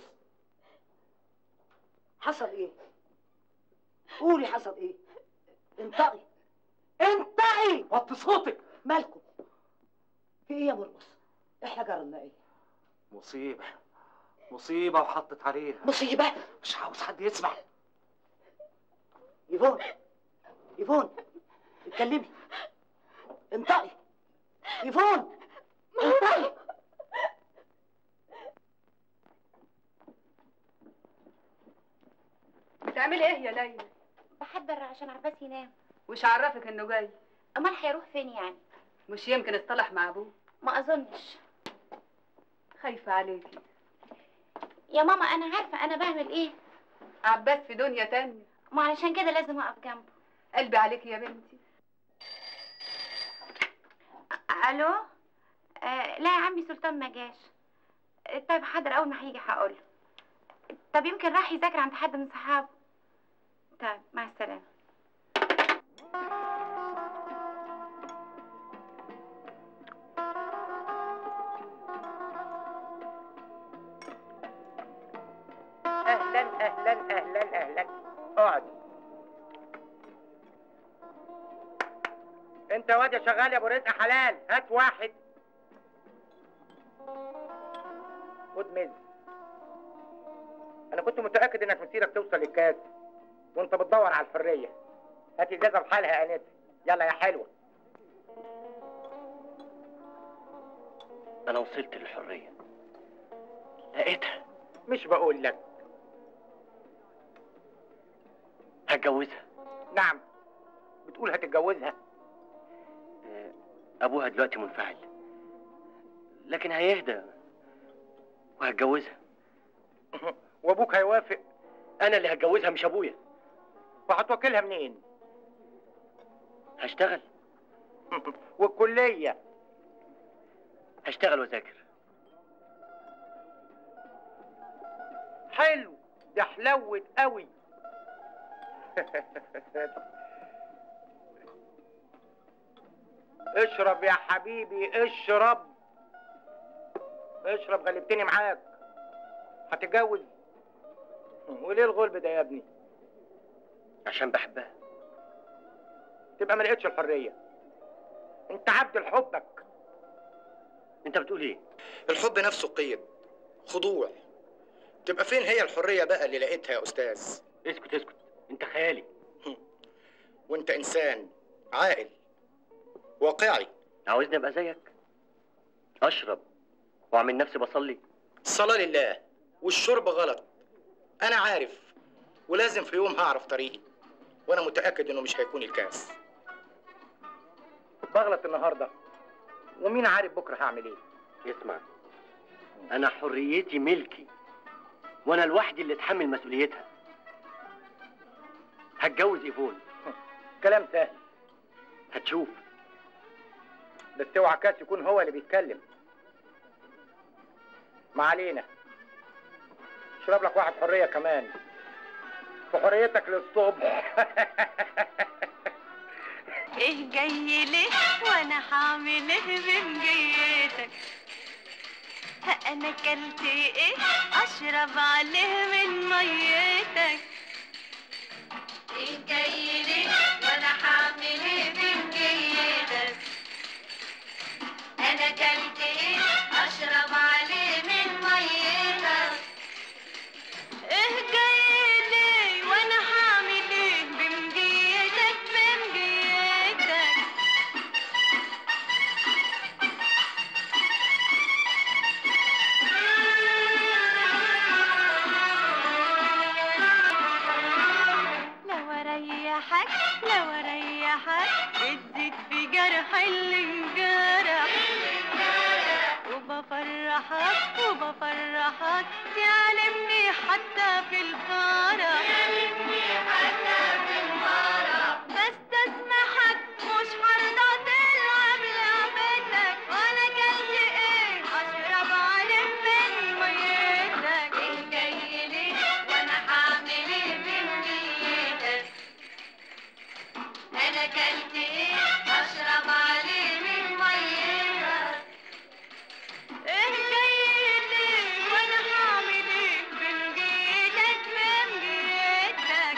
حصل ايه قولي حصل ايه انطقي انطقي وطي صوتك مالكم في ايه يا مرقص احنا جرالنا ايه مصيبة مصيبة وحطت عليها مصيبة مش عاوز حد يسمع يفون يفون اتكلمي انطقي يفون انطقي بتعملي ايه يا ليلى بحضر عشان عباس ينام وش عرفك انه جاي امال هيروح فين يعني مش يمكن اصطلح مع ابوه ما اظنش خايفه عليكي يا ماما انا عارفه انا بعمل ايه عباس في دنيا تانية ما علشان كده لازم اقف جنبه قلبي عليكي يا بنتي الو آه لا يا عمي سلطان ما جاش آه، طيب حاضر اول ما هيجي هقوله طب يمكن راح يذاكر عند حد من صحابه طيب مع السلامه اهلا اهلا اهلا اهلا اقعد انت واد يا شغال يا ابو رزق حلال هات واحد خد مز انا كنت متاكد انك مسيرك توصل للكاس وانت بتدور على الحريه هات ازازه بحالها يا انسه يلا يا حلوه انا وصلت للحرية لقيتها مش بقول لك هتجوزها نعم بتقول هتتجوزها آه، ابوها دلوقتي منفعل لكن هيهدى وهتجوزها وابوك هيوافق انا اللي هتجوزها مش ابويا وهتوكلها منين هشتغل والكليه هشتغل واذاكر حلو ده حلوت قوي اشرب يا حبيبي اشرب اشرب غلبتني معاك هتتجوز وليه الغلب ده يا ابني عشان بحبها تبقى ما لقيتش الحريه انت عبد لحبك انت بتقول ايه الحب نفسه قيد خضوع تبقى فين هي الحرية بقى اللي لقيتها يا أستاذ اسكت اسكت انت خيالي وانت إنسان عاقل واقعي عاوزني ابقى زيك اشرب واعمل نفسي بصلي الصلاة لله والشرب غلط أنا عارف ولازم في يوم هعرف طريقي وأنا متأكد إنه مش هيكون الكاس بغلط النهارده ومين عارف بكره هعمل ايه اسمع انا حريتي ملكي وانا لوحدي اللي اتحمل مسؤوليتها هتجوز ايفون كلام سهل هتشوف بس اوعى كاس يكون هو اللي بيتكلم ما علينا اشرب لك واحد حريه كمان في حريتك للصبح ايه جاي ليه وانا هعمل ايه بمجيتك انا كلت ايه اشرب عليه من ميتك ايه جاي ليه وانا هعمل ايه بمجيتك انا كلت ايه اشرب عليه من ميتك ايه جاي ليه وانا هعمل ايه بمجيتك بمجيتك لو اريحك لو اريحك بتزيد في جرح اللي انجرح وبفرحك وبفرحك تعلمني حتى في الفرح بستسمحك مش هرضى تلعب لعبتك وانا كلت ايه اشرب عليك من ميتك ايه جاي ليه وانا هعمل ايه من نيتك انا كلت ايه اشرب عليه من ميتك ايه جاي ليه وانا هعمل ايه بمجيتك بمجيتك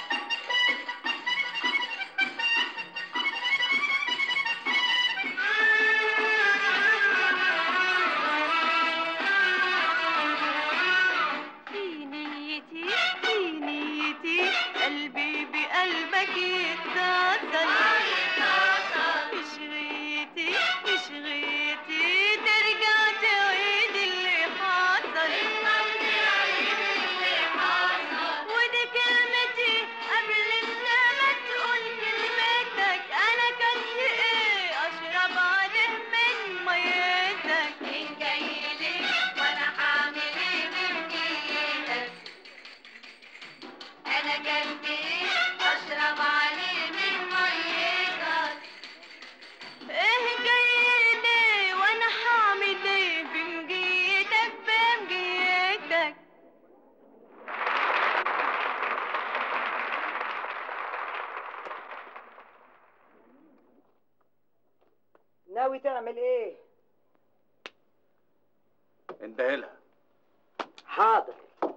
في نيتي في نيتي قلبي بقلبك يتصل مش غيتي مش غيتي ترجع تعيد اللي حصل ودي كلمتي قبل ما تقول كلمتك انا كنت ايه اشرب عليه من ميتك ان جاي ليه وانا هعمل ايه بمجيتك انا كنت ايه اشرب عليه من ميتك ايه جاي ليه وانا هعمل ايه بمجيتك بمجيتك ناوي تعمل ايه اندهلها حاضر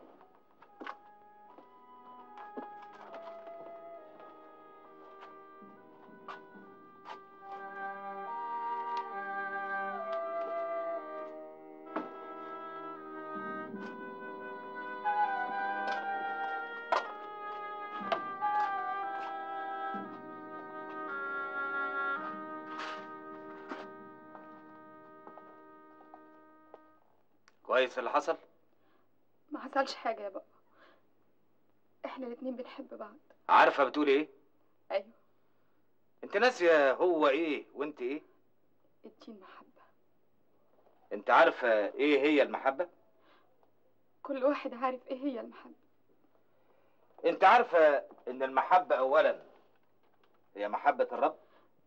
كويس اللي حصل ما حصلش حاجة يا بابا احنا الاتنين بنحب بعض عارفه بتقول ايه ايوه انت ناسيه هو ايه وانت ايه الدين محبة انت عارفه ايه هي المحبه كل واحد عارف ايه هي المحبة انت عارفه ان المحبه اولا هي محبه الرب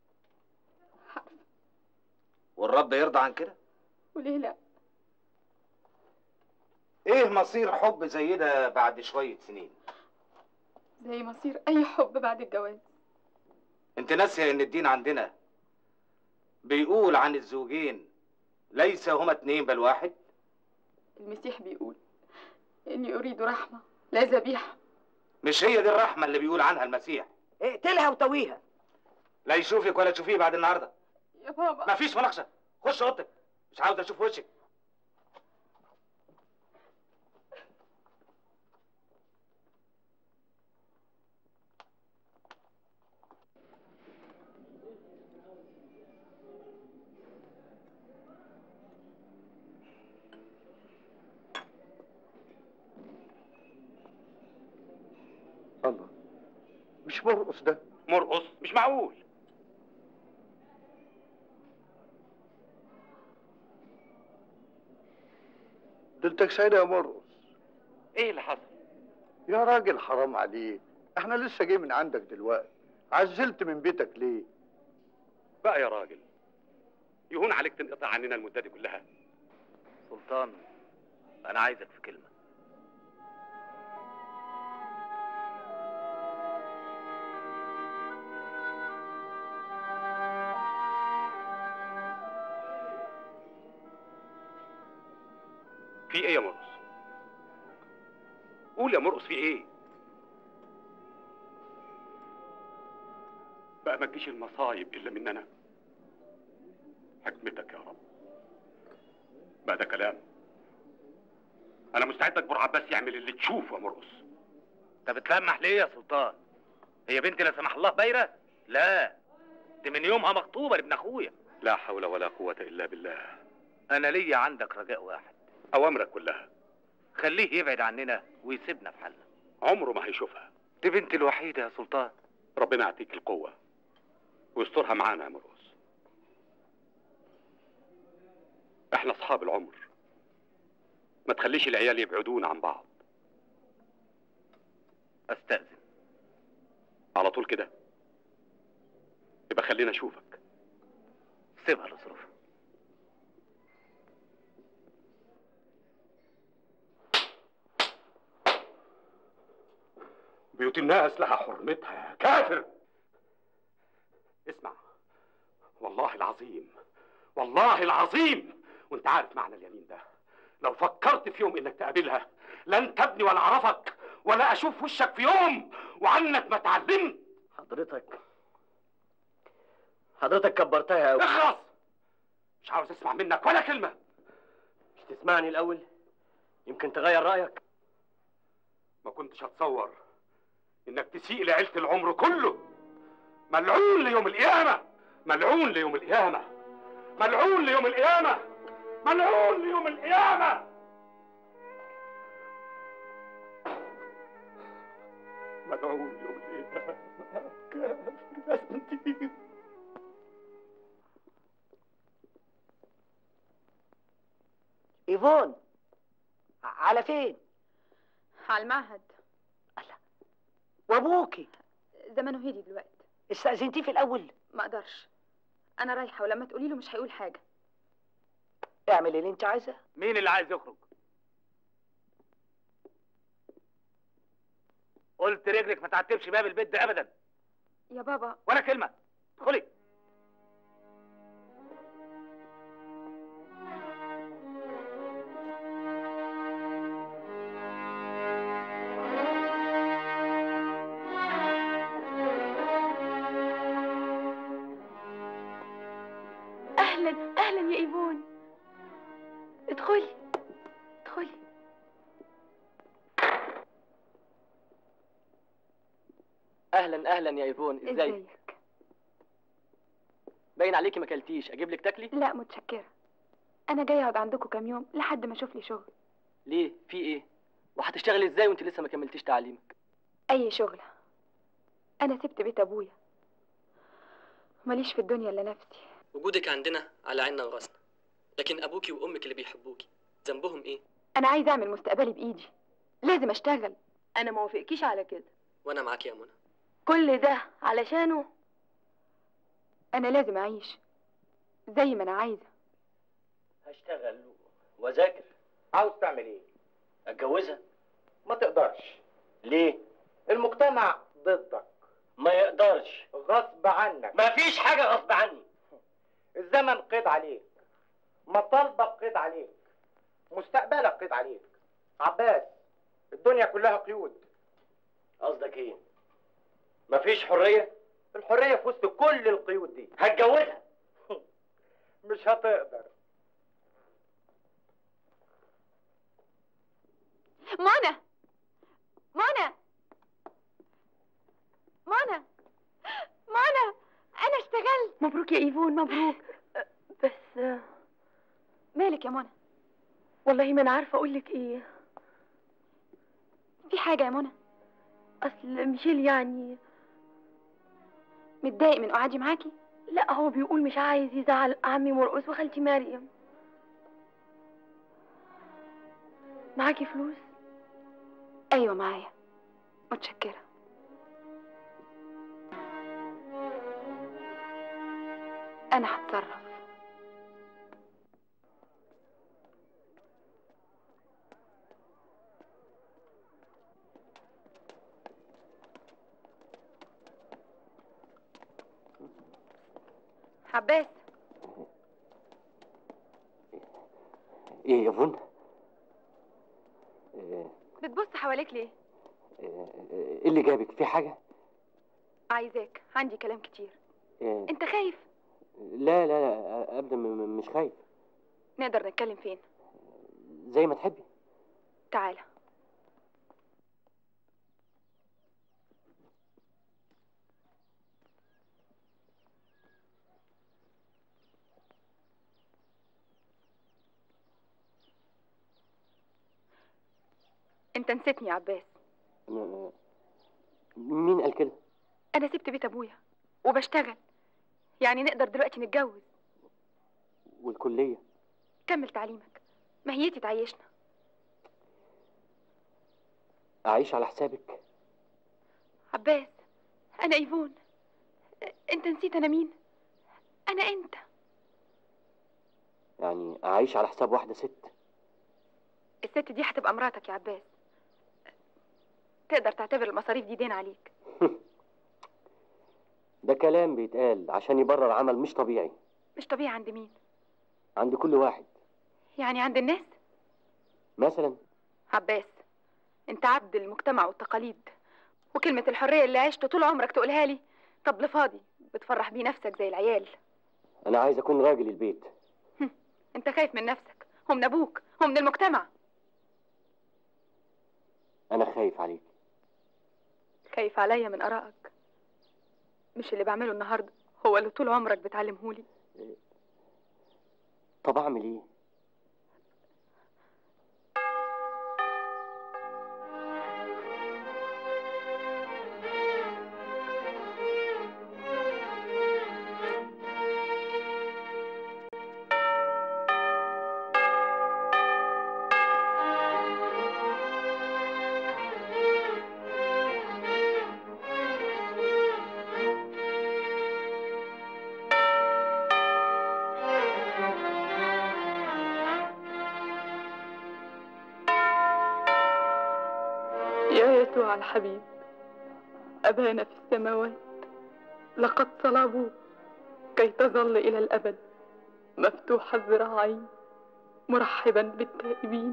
والرب يرضى عن كده وليه لا ايه مصير حب زي ده بعد شويه سنين زي مصير اي حب بعد الجواز انت ناسيه ان الدين عندنا بيقول عن الزوجين ليس هما اتنين بل واحد المسيح بيقول اني اريد رحمة لا ذبيحة مش هي دي الرحمه اللي بيقول عنها المسيح اقتلها وتويها لا يشوفك ولا تشوفيه بعد النهارده يا بابا مفيش مناقشه خش اوضتك مش عاوز اشوف وشك الله مش مرقص ده مرقص مش معقول دلتك سعيدة يا مرقص ايه اللي حصل يا راجل حرام عليك احنا لسه جاي من عندك دلوقتي عزلت من بيتك ليه بقى يا راجل يهون عليك تنقطع عننا المدة دي كلها سلطان انا عايزك في كلمه في ايه يا مرقص قول يا مرقص في ايه بقى ما تجيش المصايب الا مننا حكمتك يا رب بقى ده كلام انا مستعد اكبر عباس يعمل اللي تشوفه يا مرقص انت بتلمح ليه يا سلطان هي بنتي لا سمح الله بايره لا دي من يومها مخطوبه لابن اخويا لا حول ولا قوه الا بالله انا ليا عندك رجاء واحد اوامرك كلها خليه يبعد عننا ويسيبنا في حالنا عمره ما هيشوفها دي بنتي الوحيده يا سلطان ربنا يعطيك القوه ويسترها معانا يا مرقص احنا اصحاب العمر ما تخليش العيال يبعدونا عن بعض استاذن على طول كده يبقى خلينا اشوفك سيبها لظروفها بيوت الناس لها حرمتها يا كافر اسمع والله العظيم والله العظيم وانت عارف معنى اليمين ده لو فكرت في يوم انك تقابلها لن تبني ولا اعرفك ولا اشوف وشك في يوم وعنك ما اتعلمت حضرتك حضرتك كبرتها قوي اخلص مش عاوز اسمع منك ولا كلمه مش تسمعني الاول يمكن تغير رايك ما كنتش اتصور انك تسيء لعيله العمر كله ملعون ليوم القيامه ملعون ليوم القيامه ملعون ليوم القيامه ملعون ليوم القيامه ملعون ليوم القيامه ايفون على فين على المعهد وابوكي زمانه هدي دلوقتي استأذنتيه في الاول ما اقدرش انا رايحه ولما تقولي له مش هيقول حاجه اعمل اللي انت عايزاه مين اللي عايز يخرج قلت رجلك ما تعتبش باب البيت ده ابدا يا بابا ولا كلمه ادخلي اهلا اهلا يا ايفون ادخلي ادخلي اهلا اهلا يا ايفون ازيك ازيك باين عليكي ما اكلتيش اجيب لك تاكلي لا متشكره انا جايه اقعد عندكم كام يوم لحد ما اشوف لي شغل ليه في ايه وهتشتغلي ازاي وانت لسه ما كملتيش تعليمك اي شغله انا سبت بيت ابويا ماليش في الدنيا الا نفسي وجودك عندنا على عيننا وراسنا لكن ابوكي وامك اللي بيحبوكي ذنبهم ايه انا عايزه اعمل مستقبلي بايدي لازم اشتغل انا ما وافقكيش على كده وانا معاك يا منى كل ده علشانه انا لازم اعيش زي ما انا عايزه هشتغل واذاكر عاوز تعمل ايه اتجوزها ما تقدرش ليه المجتمع ضدك ما يقدرش غصب عنك مفيش حاجه غصب عني الزمن قيد عليك مطالبك قيد عليك مستقبلك قيد عليك عباس الدنيا كلها قيود قصدك ايه مفيش حريه الحريه في وسط كل القيود دي هتجوزها مش هتقدر منى منى منى منى انا اشتغلت مبروك يا ايفون مبروك بس مالك يا منى والله ما انا عارفه اقول لك ايه في حاجه يا منى اصل ميشيل يعني متضايق من قعدي معاكي لا هو بيقول مش عايز يزعل عمي مرقص وخالتي مريم معاكي فلوس ايوه معايا متشكره انا هتصرف عباس ايه يا فن بتبص حواليك ليه ايه اللي جابك في حاجه عايزاك عندي كلام كتير إيه، انت خايف لا لا لا ابدا م- م- مش خايف نقدر نتكلم فين زي ما تحبي تعالى انت نسيتني يا عباس م- مين قال كده انا سبت بيت ابويا وبشتغل يعني نقدر دلوقتي نتجوز والكليه كمل تعليمك ماهيتي تعيشنا اعيش على حسابك عباس انا ايفون انت نسيت انا مين انا انت يعني اعيش على حساب واحده ست الست دي هتبقى مراتك يا عباس تقدر تعتبر المصاريف دي دين عليك ده كلام بيتقال عشان يبرر عمل مش طبيعي مش طبيعي عند مين عند كل واحد يعني عند الناس مثلا عباس انت عبد المجتمع والتقاليد وكلمة الحرية اللي عشت طول عمرك تقولها لي طب فاضي بتفرح بيه نفسك زي العيال انا عايز اكون راجل البيت انت خايف من نفسك ومن ابوك ومن المجتمع انا خايف عليك خايف عليا من ارائك مش اللي بعمله النهارده هو اللي طول عمرك بتعلمهولي طب اعمل ايه يا يسوع الحبيب أبانا في السماوات لقد صلبوا كي تظل إلى الأبد مفتوح الذراعين مرحبا بالتائبين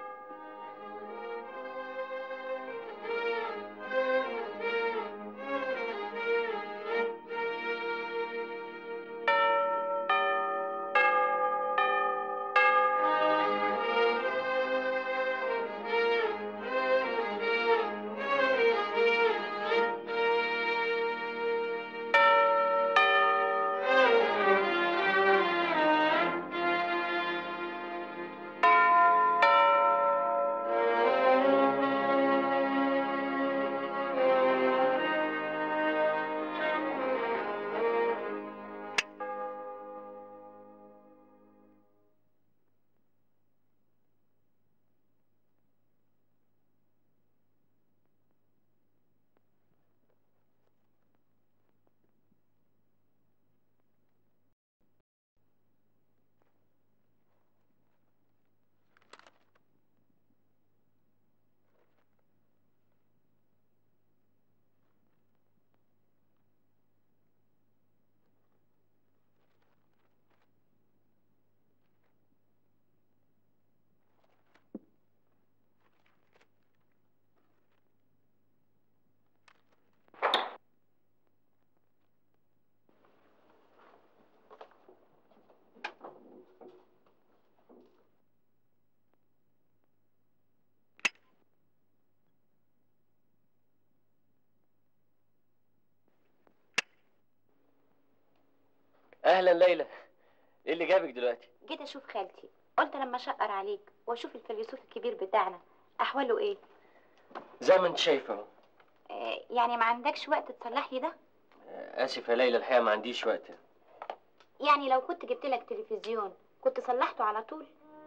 اهلا ليلى ايه اللي جابك دلوقتي جيت اشوف خالتي قلت لما اشقر عليك واشوف الفيلسوف الكبير بتاعنا احواله ايه زي ما انت شايفه اهو آه، يعني ما عندكش وقت تصلح لي ده اسف يا ليلى الحقيقه ما عنديش وقت يعني لو كنت جبت لك تلفزيون كنت صلحته على طول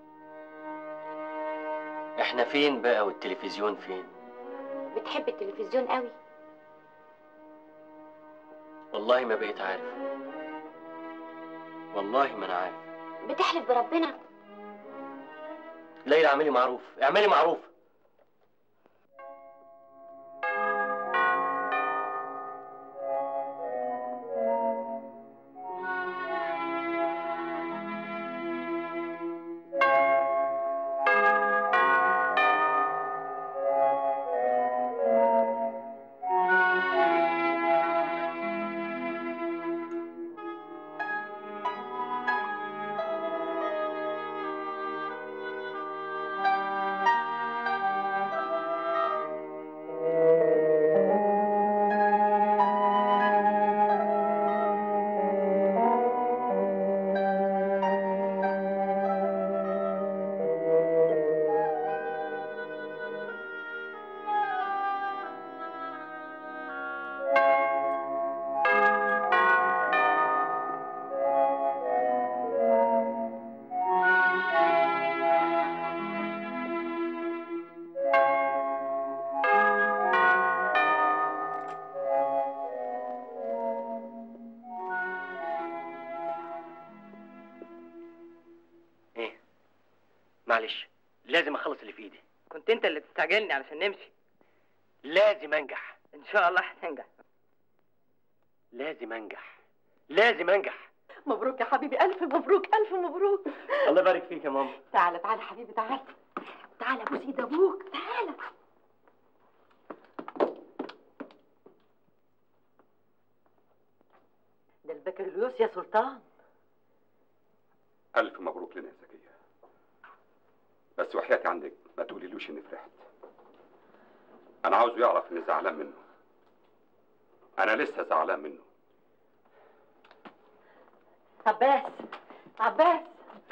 احنا فين بقى والتلفزيون فين بتحب التلفزيون قوي والله ما بقيت عارف والله ما انا عارف بتحلف بربنا ليلى اعملي معروف اعملي معروف معلش لازم اخلص اللي في ايدي كنت انت اللي تستعجلني علشان نمشي لازم انجح ان شاء الله هتنجح لازم انجح لازم انجح مبروك يا حبيبي الف مبروك الف مبروك الله يبارك فيك يا ماما تعالى تعالى حبيبي تعالى تعالى بوس ايد ابوك تعالى ده البكالوريوس يا سلطان ألف مبروك لنا يا زكية بس وحياتي عندك ما تقوليلوش إني فرحت أنا عاوزه يعرف إني زعلان منه أنا لسه زعلان منه عباس عباس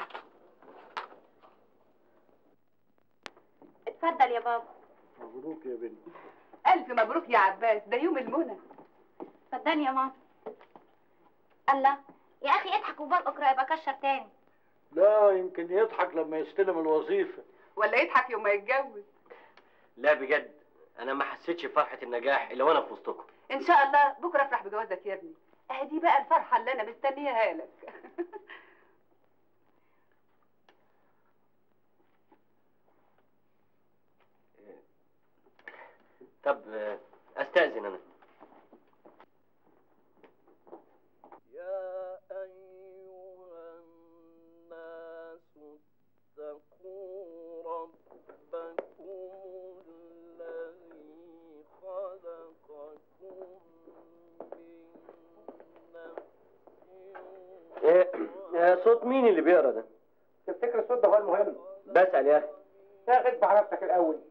اتفضل يا بابا مبروك يا بنتي الف مبروك يا عباس ده يوم المنى اتفضلي يا ماما الله يا اخي اضحك وبال اقرا يبقى كشر تاني لا يمكن يضحك لما يستلم الوظيفة ولا يضحك يوم ما يتجوز لا بجد انا ما حسيتش بفرحه النجاح الا وانا في وسطكم ان شاء الله بكره افرح بجوازك يا ابني اهي دي بقى الفرحه اللي انا مستنياها لك طب آه، استاذن انا يا أيها الناس اتقوا ربكم الذي خلقكم إيه، آه، صوت مين اللي بيقرا ده تفتكر الصوت ده هو المهم بسال يا اخي تاخد مع نفسك الاول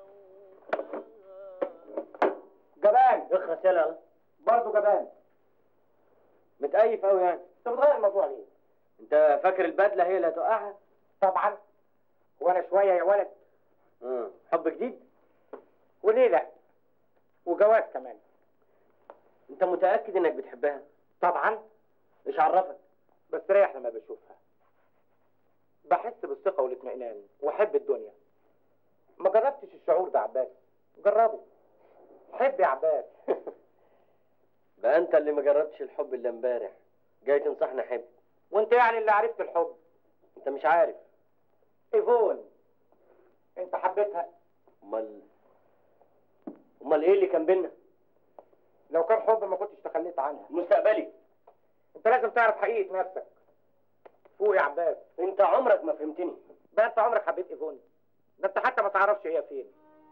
جبان اخرس يلا برضه جبان متأيف قوي يعني انت بتغير الموضوع ليه؟ انت فاكر البدله هي اللي هتوقعها طبعا وانا شويه يا ولد اه حب جديد وليه لا؟ وجواز كمان انت متاكد انك بتحبها طبعا ايش عرفك بستريح لما بشوفها بحس بالثقه والاطمئنان واحب الدنيا ما جربتش الشعور ده عباس جربه حب يا عباس بقى انت اللي ما جربتش الحب الا امبارح جاي تنصحني احب وانت يعني اللي عرفت الحب انت مش عارف ايفون انت حبيتها امال امال ايه اللي كان بينا لو كان حب ما كنتش تخليت عنها مستقبلي انت لازم تعرف حقيقه نفسك فوق يا عباس انت عمرك ما فهمتني ده انت عمرك حبيت ايفون ده انت حتى ما تعرفش هي فين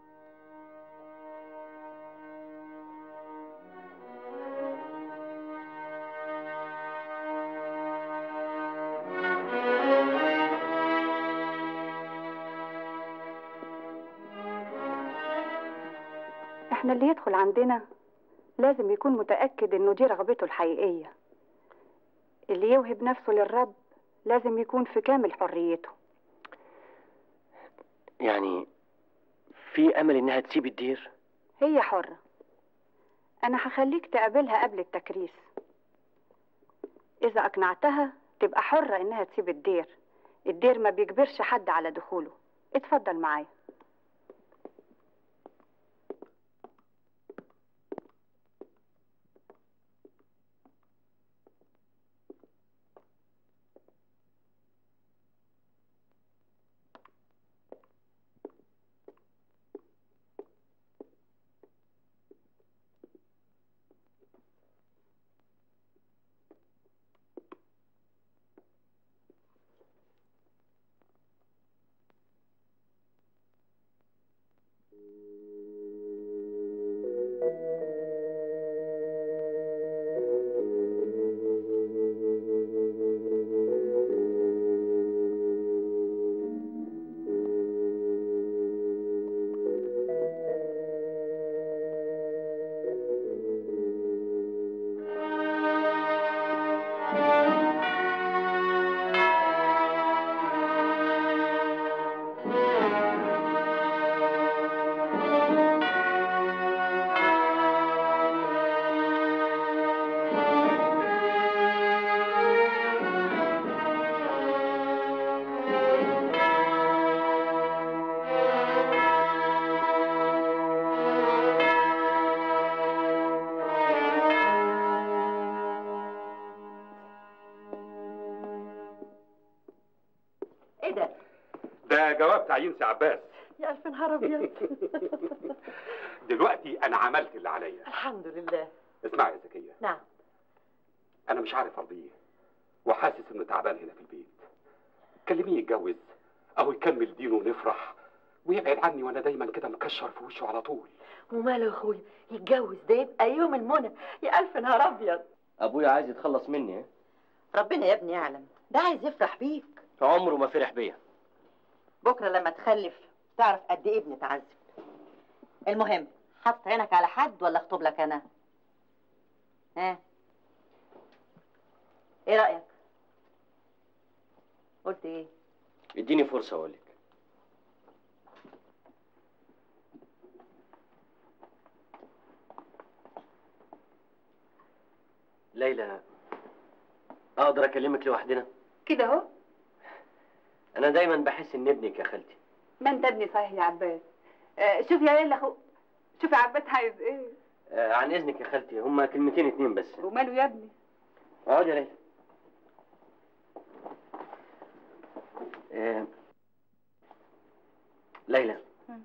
احنا اللي يدخل عندنا لازم يكون متأكد انه دي رغبته الحقيقية اللي يوهب نفسه للرب لازم يكون في كامل حريته يعني في امل انها تسيب الدير هي حرة انا هخليك تقابلها قبل التكريس اذا اقنعتها تبقى حرة انها تسيب الدير الدير ما بيجبرش حد على دخوله اتفضل معايا ده جواب تعيين سي عباس يا الف نهار ابيض دلوقتي انا عملت اللي عليا الحمد لله اسمعي يا زكيه نعم انا مش عارف ارضيه وحاسس انه تعبان هنا في البيت كلميه يتجوز او يكمل دينه ونفرح ويبعد عني وانا دايما كده مكشر في وشه على طول وماله يا اخويا يتجوز ده يبقى يوم المنى يا الف نهار ابيض ابويا عايز يتخلص مني ها؟ ربنا يا ابني يعلم ده عايز يفرح بيك عمره ما فرح بيا بكره لما تخلف تعرف قد ايه بنتعذب المهم حط عينك على حد ولا اخطب لك انا ها ايه رايك قلت ايه اديني فرصه اقول لك ليلى اقدر اكلمك لوحدنا كده اهو انا دايما بحس ان ابنك يا خالتي ما انت ابني صحيح يا عباس آه شوف يا ليلى اخو شوف يا عباس عايز ايه آه عن اذنك يا خالتي هما كلمتين اتنين بس وماله يا ابني اقعد يا ليلى آه. ليلى مم.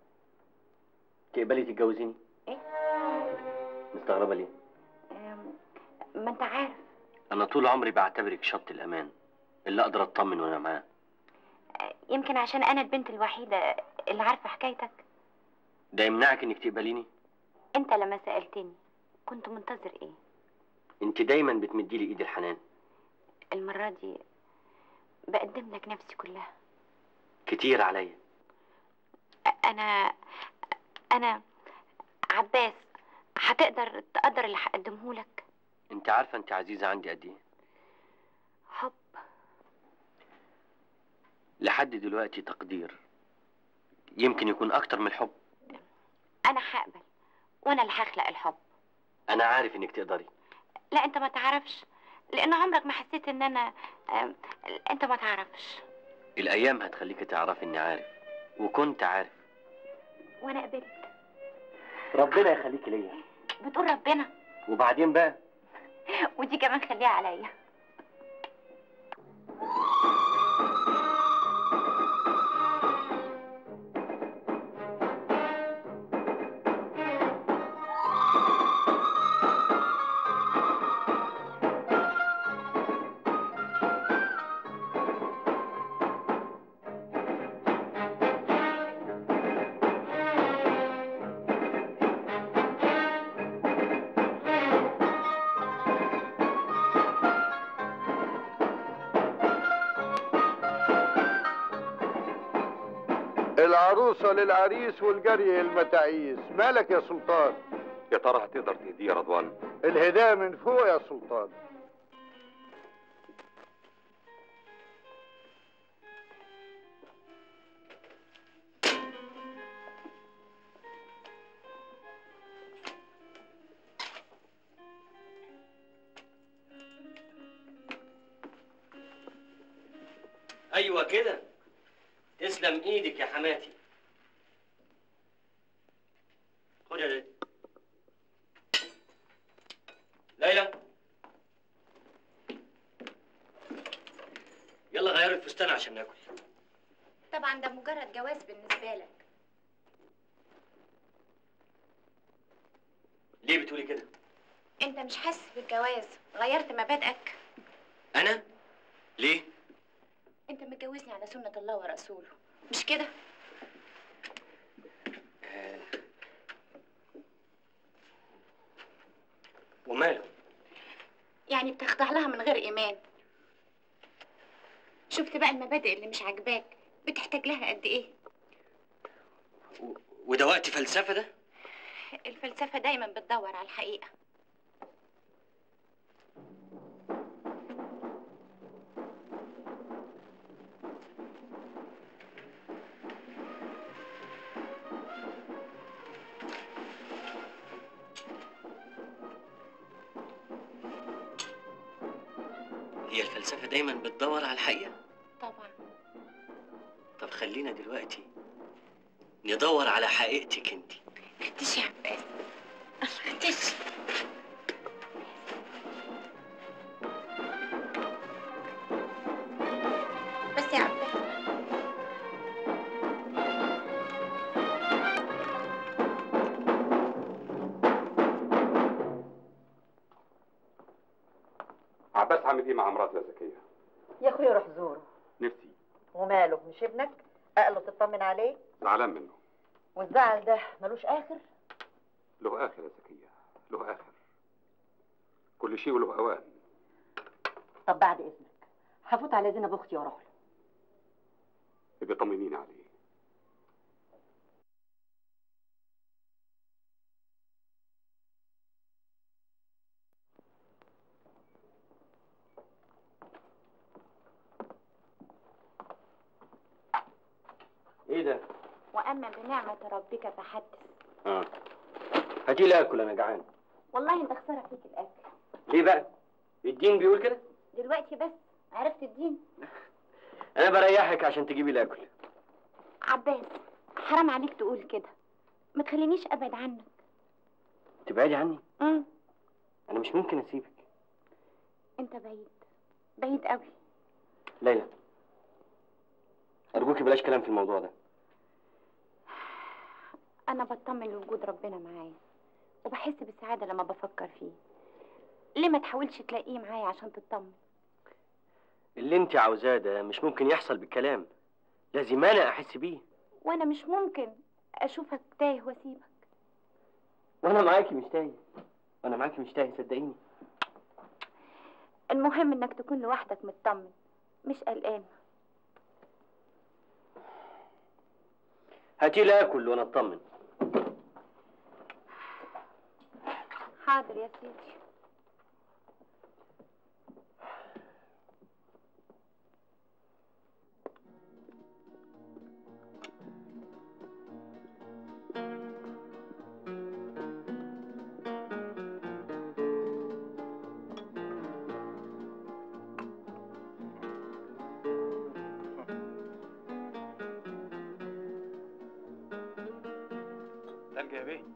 تقبلي تتجوزيني ايه مستغربه ليه أم، ما انت عارف انا طول عمري بعتبرك شط الامان اللي اقدر اطمن وانا معاه يمكن عشان انا البنت الوحيده اللي عارفه حكايتك ده يمنعك انك تقبليني انت لما سالتني كنت منتظر ايه انت دايما بتمدي لي ايد الحنان المره دي بقدم لك نفسي كلها كتير عليا انا انا عباس هتقدر تقدر اللي هقدمه لك انت عارفه انت عزيزه عندي قد ايه حب لحد دلوقتي تقدير يمكن يكون اكتر من الحب انا هقبل وانا اللي هخلق الحب انا عارف انك تقدري لا انت ما تعرفش لان عمرك ما حسيت ان انا أم، انت ما تعرفش الايام هتخليك تعرفي اني عارف وكنت عارف وانا قبلت ربنا يخليكي ليا بتقول ربنا وبعدين بقى ودي كمان خليها عليا العروسة للعريس والجري المتاعيس مالك يا سلطان يا ترى هتقدر تهديه يا رضوان الهداية من فوق يا سلطان ايوه كده تسلم ايدك يا حماتي خد يا ليلى ليلى يلا غيري الفستان عشان ناكل طبعا ده مجرد جواز بالنسبه لك ليه بتقولي كده انت مش حاسس بالجواز غيرت مبادئك انا ليه انت متجوزني على سنه الله ورسوله مش كده وماله يعني بتخضع لها من غير ايمان شفت بقى المبادئ اللي مش عاجباك بتحتاج لها قد ايه وده وقت فلسفه ده الفلسفه دايما بتدور على الحقيقه هي الفلسفه دايما بتدور على الحقيقه طبعا طب خلينا دلوقتي ندور على حقيقتك انت فتش يا عباس فتش بس يا عباس عباس عامل ايه مع مراته يا زكيه يا اخويا روح زوره نفسي وماله مش ابنك اقله تطمن عليه زعلان منه والزعل ده ملوش اخر له اخر يا زكيه له اخر كل شيء وله اوان طب بعد اذنك هفوت على زينب اختي واروح له يبقى طمنيني عليه ايه ده؟ واما بنعمه ربك فحدث اه هاتي لي اكل انا جعان والله انت خساره فيك الاكل ليه بقى؟ الدين بيقول كده؟ دلوقتي بس عرفت الدين انا بريحك عشان تجيبي لي اكل عباس حرام عليك تقول كده ما تخلينيش ابعد عنك تبعدي عني امم انا مش ممكن اسيبك انت بعيد بعيد قوي ليلى ارجوكي بلاش كلام في الموضوع ده انا بطمن لوجود ربنا معايا وبحس بالسعاده لما بفكر فيه ليه ما تحاولش تلاقيه معايا عشان تطمن اللي انت عاوزاه ده مش ممكن يحصل بالكلام لازم انا احس بيه وانا مش ممكن اشوفك تايه واسيبك وانا معاكي مش تايه وانا معاكي مش تايه صدقيني المهم انك تكون لوحدك مطمن مش قلقان هاتي لي اكل وانا اطمن حاضر يا سيدي تلقى يا بيه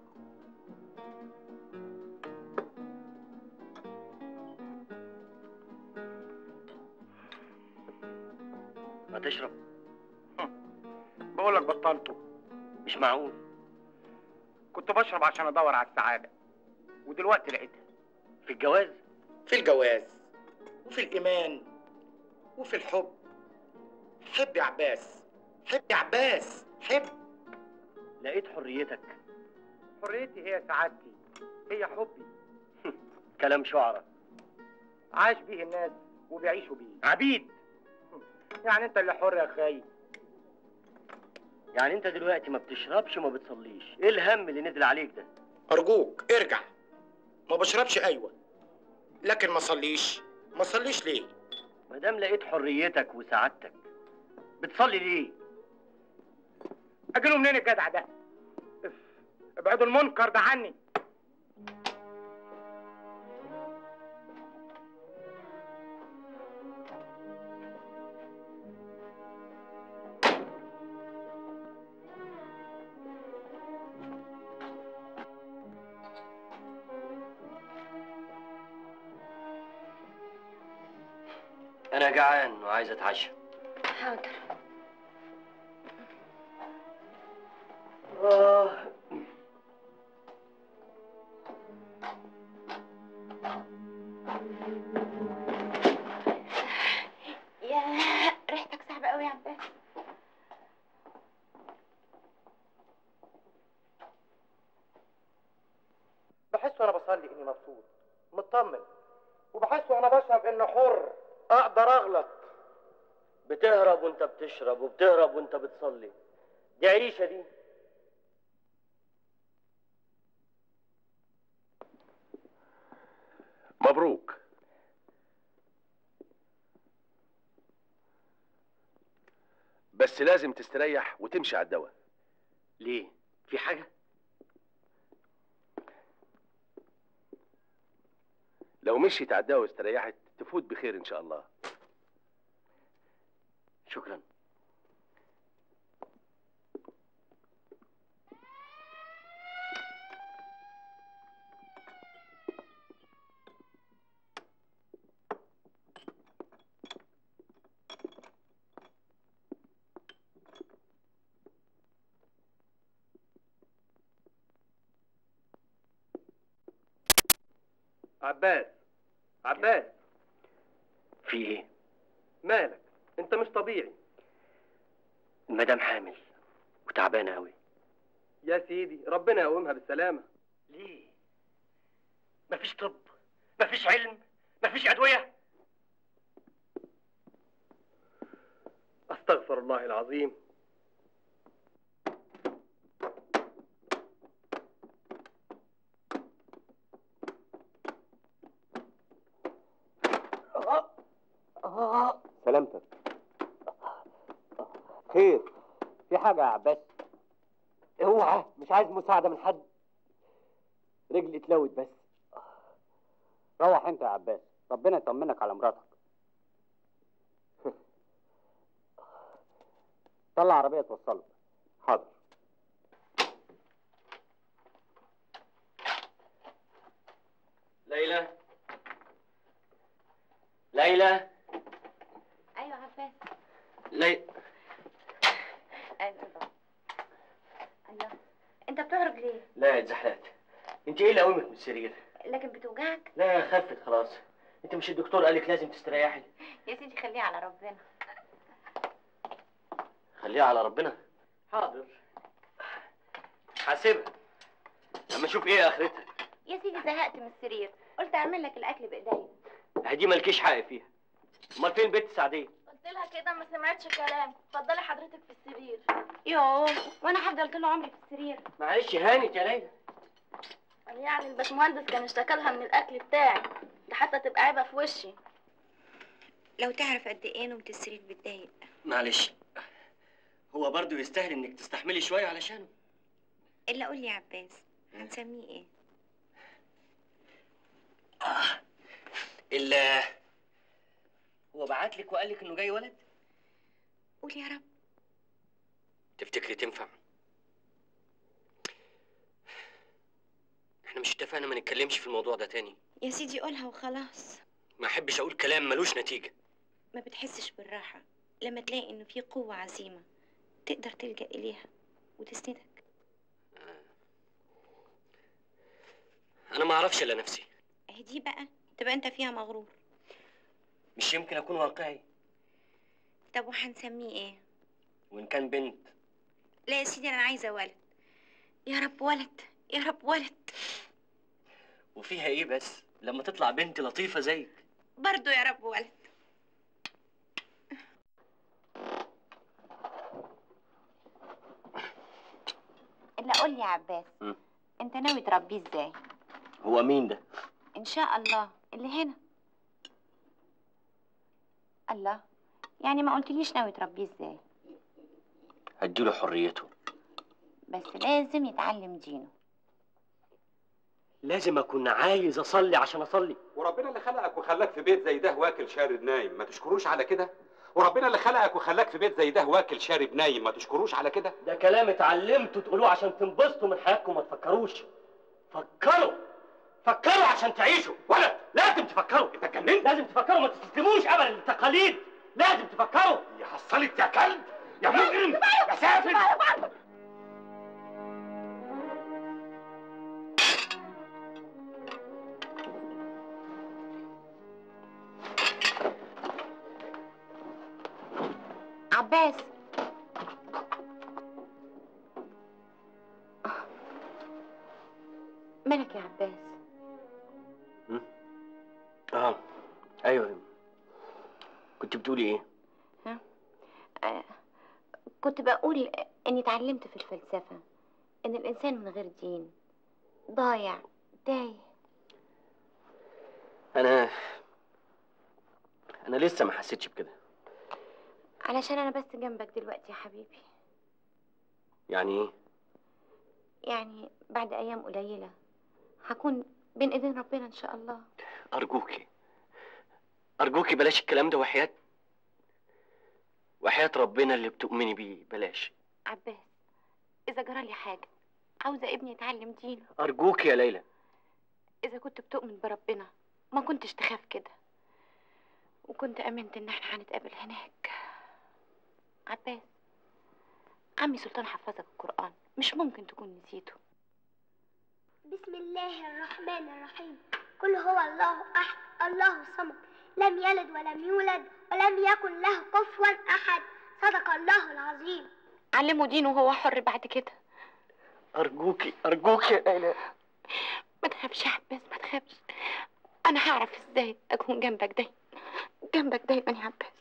ما تشرب بقول لك بطلته مش معقول كنت بشرب عشان ادور على السعاده ودلوقتي لقيتها في الجواز في الجواز وفي الايمان وفي الحب حب يا عباس حب يا عباس حب لقيت حريتك حريتي هي سعادتي هي حبي كلام شعراء عاش بيه الناس وبيعيشوا بيه عبيد يعني انت اللي حر يا خاي يعني انت دلوقتي ما بتشربش وما بتصليش ايه الهم اللي نزل عليك ده ارجوك ارجع ما بشربش ايوه لكن ما صليش ما صليش ليه ما دام لقيت حريتك وسعادتك بتصلي ليه اجيله منين الجدع ده اف، ابعدوا المنكر ده عني انا جعان وعايز اتعشى حاضر آه. يا ريحتك صعبه قوي يا عباس بحس وانا بصلي اني مبسوط مطمن وبحس وانا بشرب اني حر اقدر اغلط بتهرب وانت بتشرب وبتهرب وانت بتصلي دي عيشة دي مبروك بس لازم تستريح وتمشي على الدواء ليه في حاجة لو مشيت على الدواء واستريحت تفوت بخير ان شاء الله شكرا عباس عباس في ايه مالك انت مش طبيعي المدام حامل وتعبانه قوي يا سيدي ربنا يقومها بالسلامه ليه مفيش طب مفيش علم مفيش ادويه استغفر الله العظيم سلامتك خير في حاجة يا عباس اوعى مش عايز مساعدة من حد رجلي اتلوت بس روح انت يا عباس ربنا يطمنك على مراتك طلع عربية توصلك حاضر ليلى ليلى ايوه عباس ليلى ايوه الله انت بتهرج ليه لا اتزحلقت انت ايه اللي قومك من السرير لكن بتوجعك لا خفت خلاص انت مش الدكتور قالك لازم تستريحي يا سيدي خليها على ربنا خليها على ربنا حاضر حاسبها اما اشوف ايه اخرتها يا سيدي زهقت من السرير قلت اعمل لك الاكل بايديا دي مالكيش حق فيها امال فين بنت سعديه قلت لها كده ما سمعتش كلام اتفضلي حضرتك في السرير يوه وانا هفضل طول عمري في السرير معلش هانت يا ليلى قال يعني الباشمهندس كان اشتكى لها من الاكل بتاعي ده حتى تبقى عيبه في وشي لو تعرف قد ايه نومة السرير بتضايق معلش هو برضه يستاهل انك تستحملي شويه علشانه الا قول لي يا عباس هنسميه ايه الا هو بعت لك وقال لك انه جاي ولد قول يا رب تفتكري تنفع احنا مش اتفقنا ما نتكلمش في الموضوع ده تاني يا سيدي قولها وخلاص ما احبش اقول كلام ملوش نتيجه ما بتحسش بالراحة لما تلاقي انه في قوة عظيمة تقدر تلجأ اليها وتسندك انا ما اعرفش الا نفسي اهي دي بقى تبقى انت فيها مغرور مش يمكن اكون واقعي طب وهنسميه ايه وان كان بنت لا يا سيدي انا عايزة ولد يا رب ولد يا رب ولد وفيها ايه بس لما تطلع بنت لطيفه زيك برضو يا رب ولد الا قول لي يا عباس مم. انت ناوي تربيه ازاي هو مين ده ان شاء الله اللي هنا الله يعني ما قلتليش ناوي تربيه ازاي هديله حريته بس لازم يتعلم دينه لازم اكون عايز اصلي عشان اصلي وربنا اللي خلقك وخلاك في بيت زي ده واكل شارب نايم ما تشكروش على كده وربنا اللي خلقك وخلاك في بيت زي ده واكل شارب نايم ما تشكروش على كده ده كلام اتعلمتوا تقولوه عشان تنبسطوا من حياتكم ما تفكروش فكروا فكروا عشان تعيشوا ولد لازم تفكروا انت اتجننت لازم تفكروا ما تستسلموش ابدا للتقاليد لازم تفكروا يا حصلت يا كلب يا مجرم يا سافل عباس مالك يا عباس اه ايوه كنت بتقولي ايه آه، كنت بقول اني اتعلمت في الفلسفة ان الانسان من غير دين ضايع تايه انا انا لسه ما حسيتش بكده علشان انا بس جنبك دلوقتي يا حبيبي يعني ايه يعني بعد ايام قليلة هكون بين ايدين ربنا ان شاء الله ارجوكي ارجوكي بلاش الكلام ده وحياة وحياة ربنا اللي بتؤمني بيه بلاش عباس اذا جرالي حاجة عاوزة ابني يتعلم دينه ارجوكي يا ليلى اذا كنت بتؤمن بربنا ما كنتش تخاف كده وكنت امنت ان احنا هنتقابل هناك عباس عمي سلطان حفظك القرآن مش ممكن تكون نسيته بسم الله الرحمن الرحيم قل هو الله أحد الله الصمد لم يلد ولم يولد ولم يكن له كفوا أحد صدق الله العظيم علمه دينه وهو حر بعد كده ارجوكي ارجوكي يا ليلى ما تخافش يا عباس ما تخافش انا هعرف ازاي اكون جنبك دايما جنبك دايما يا عباس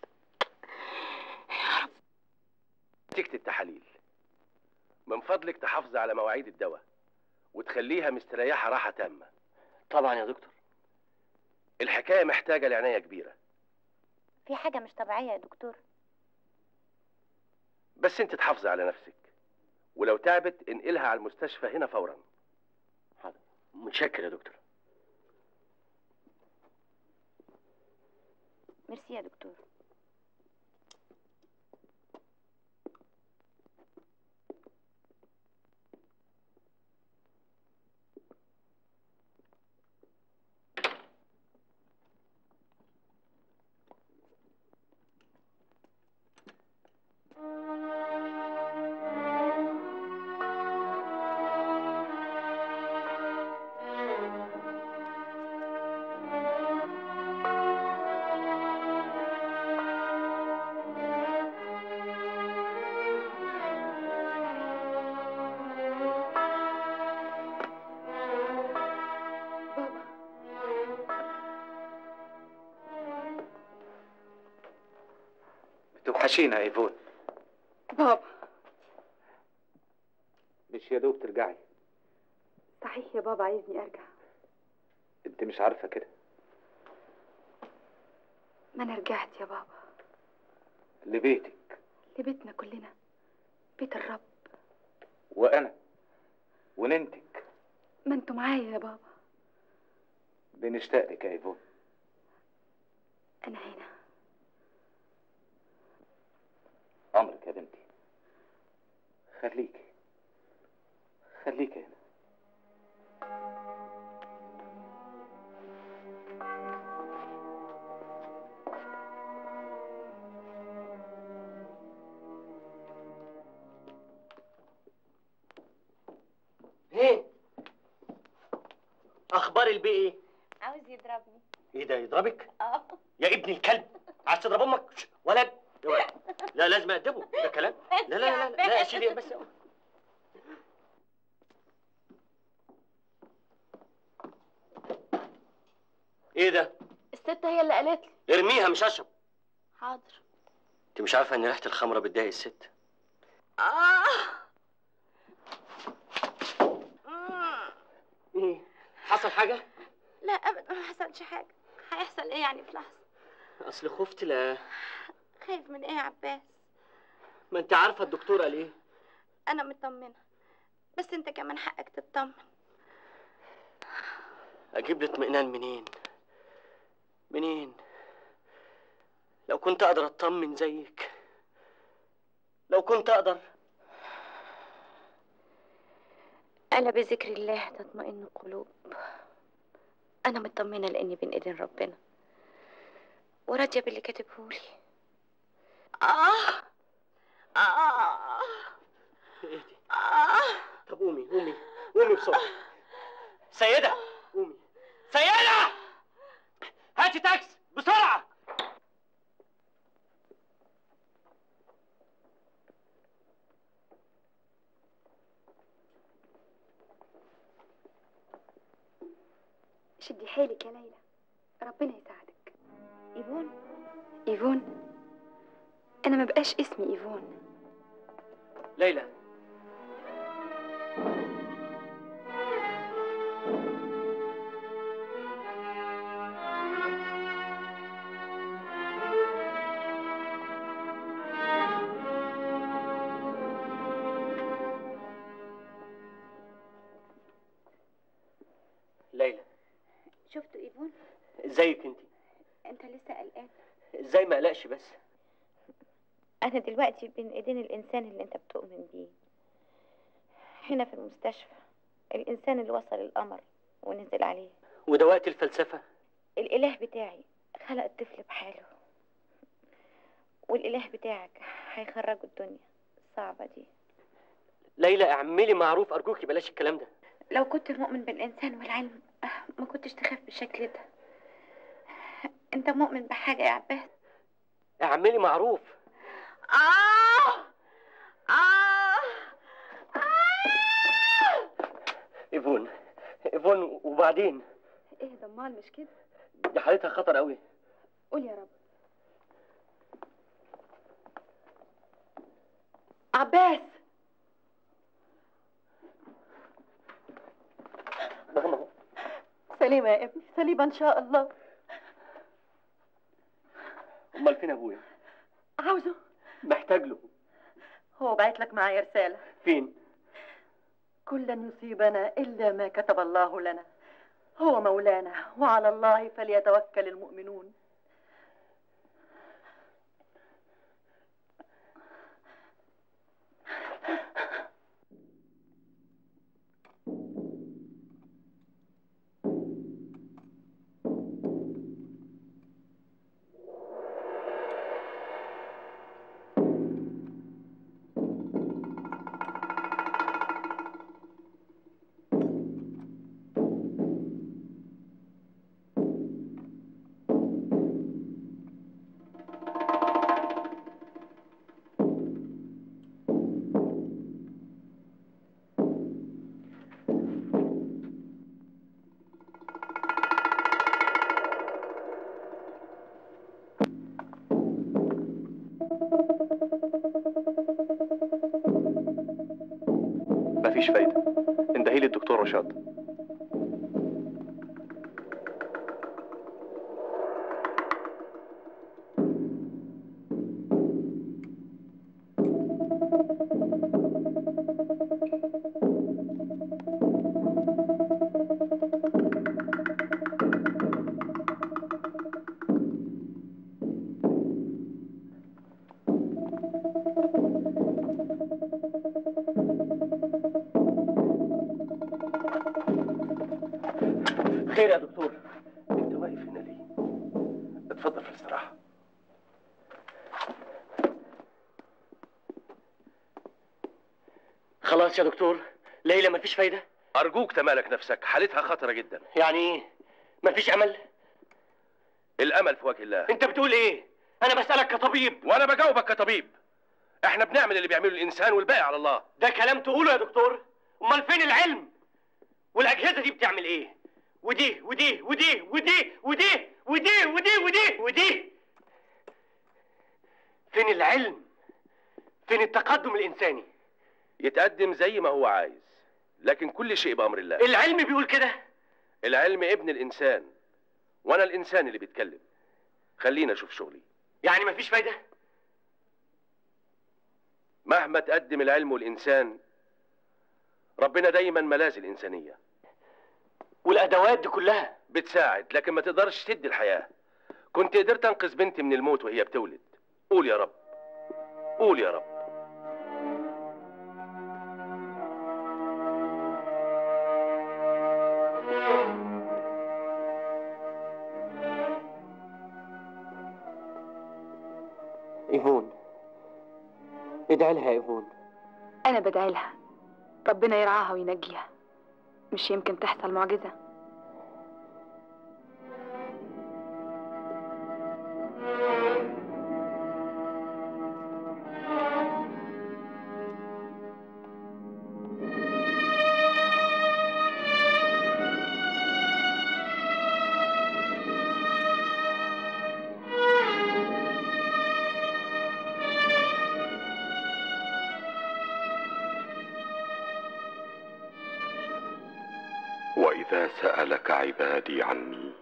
نتيجة التحاليل من فضلك تحافظي على مواعيد الدواء وتخليها مستريحة راحة تامة طبعا يا دكتور الحكاية محتاجة لعناية كبيرة في حاجة مش طبيعية يا دكتور بس انت تحافظي على نفسك ولو تعبت انقلها على المستشفى هنا فورا متشكر يا دكتور ميرسي يا دكتور بتوحشينا يا ايفون بابا مش يا دوب ترجعي صحيح يا بابا عايزني ارجع انت مش عارفه كده ما انا رجعت يا بابا لبيتك لبيتنا كلنا بيت الرب وانا وننتك ما انتوا معايا يا بابا بنشتاق لك يا ايفون انا هنا امرك يا بنتي خليكي خليكي هنا ايه اخبار البي ايه عاوز يضربني ايه ده يضربك اه يا ابن الكلب عايز تضرب امك ش- ولد يا ولد. لا لازم اقدمه ده كلام لا لا لا لا, لا شيلي بس ايه ده الست هي اللي قالت لي ارميها مش اشرب حاضر انت مش عارفه ان ريحه الخمره بتضايق الست اه ايه حصل حاجه لا ابدا ما حصلش حاجه هيحصل ايه يعني في لحظه اصل خفت لا خايف من ايه يا عباس ما انت عارفه الدكتور قال ايه انا مطمنه بس انت كمان حقك تطمن اجيب لي اطمئنان منين منين لو كنت اقدر اطمن زيك لو كنت اقدر ألا بذكر الله تطمئن القلوب أنا مطمنة لأني بين إيدين ربنا وراضية باللي كاتبهولي آه آه اهدي آه طب قومي قومي قومي بسرعه سيده قومي سيده هاتي تاكسي بسرعه شدي حيلك يا ليلى ربنا يساعدك إيفون ايفون انا ما بقاش اسمي ايفون ليلى ليلى شفتوا إيفون ازيك انت أنت لسه قلقان ازاي ما اقلقش بس أنا دلوقتي بين إيدين الإنسان اللي أنت بتؤمن بيه هنا في المستشفى الإنسان اللي وصل القمر ونزل عليه وده وقت الفلسفه الإله بتاعي خلق الطفل بحاله والإله بتاعك هيخرجه الدنيا الصعبة دي ليلى اعملي معروف ارجوكي بلاش الكلام ده لو كنت مؤمن بالإنسان والعلم ما كنتش تخاف بالشكل ده انت مؤمن بحاجة يا عباس اعملي معروف اه اه ايفون ايفون وبعدين ايه ده امال مش كده دي حالتها خطر قوي قول يا رب عباس ماما سليمة يا ابني سليمة إن شاء الله امال فين ابويا عاوزه محتاج له هو بعت لك معايا رسالة فين كل لن يصيبنا إلا ما كتب الله لنا هو مولانا وعلى الله فليتوكل المؤمنون مفيش فايدة اندهي لي الدكتور رشاد خير يا دكتور انت واقف هنا ليه اتفضل في الاستراحة خلاص يا دكتور ليلى مفيش فايدة ارجوك تمالك نفسك حالتها خطرة جدا يعني ايه مفيش امل الامل في وجه الله انت بتقول ايه انا بسألك كطبيب وانا بجاوبك كطبيب احنا بنعمل اللي بيعمله الانسان والباقي على الله ده كلام تقوله يا دكتور امال فين العلم والاجهزه دي بتعمل ايه ودي ودي ودي ودي ودي ودي ودي ودي ودي فين العلم فين التقدم الانساني يتقدم زي ما هو عايز لكن كل شيء بامر الله العلم بيقول كده العلم ابن الانسان وانا الانسان اللي بيتكلم خلينا اشوف شغلي يعني مفيش فايده مهما تقدم العلم والإنسان ربنا دايما ملاذ الإنسانية والأدوات دي كلها بتساعد لكن ما تقدرش تدي الحياة كنت قدرت أنقذ بنتي من الموت وهي بتولد قول يا رب قول يا رب ايفون ادعي لها يا ايفون انا بدعي لها ربنا يرعاها وينجيها مش يمكن تحصل معجزه واذا سالك عبادي عني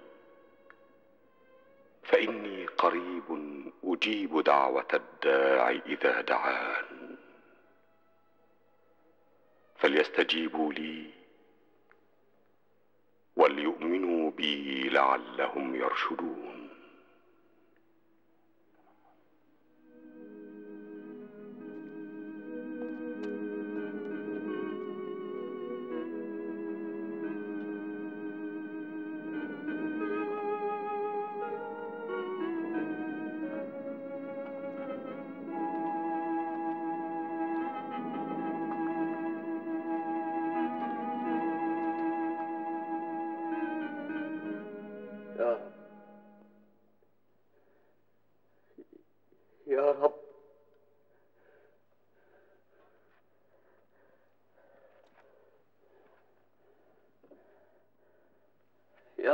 فاني قريب اجيب دعوه الداع اذا دعان فليستجيبوا لي وليؤمنوا بي لعلهم يرشدون يا رب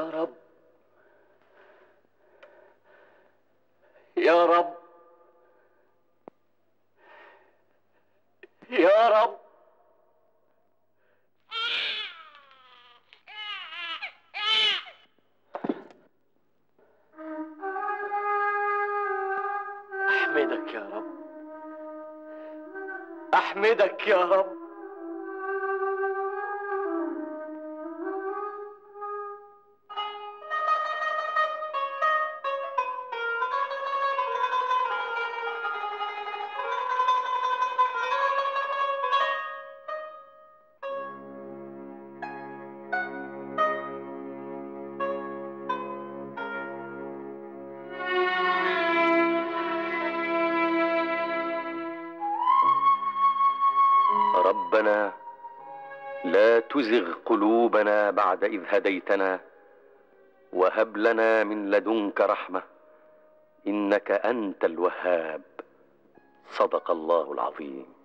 يا رب يا رب يا رب أحمدك يا رب أحمدك يا رب ربنا لا تزغ قلوبنا بعد إذ هديتنا وهب لنا من لدنك رحمة إنك أنت الوهاب صدق الله العظيم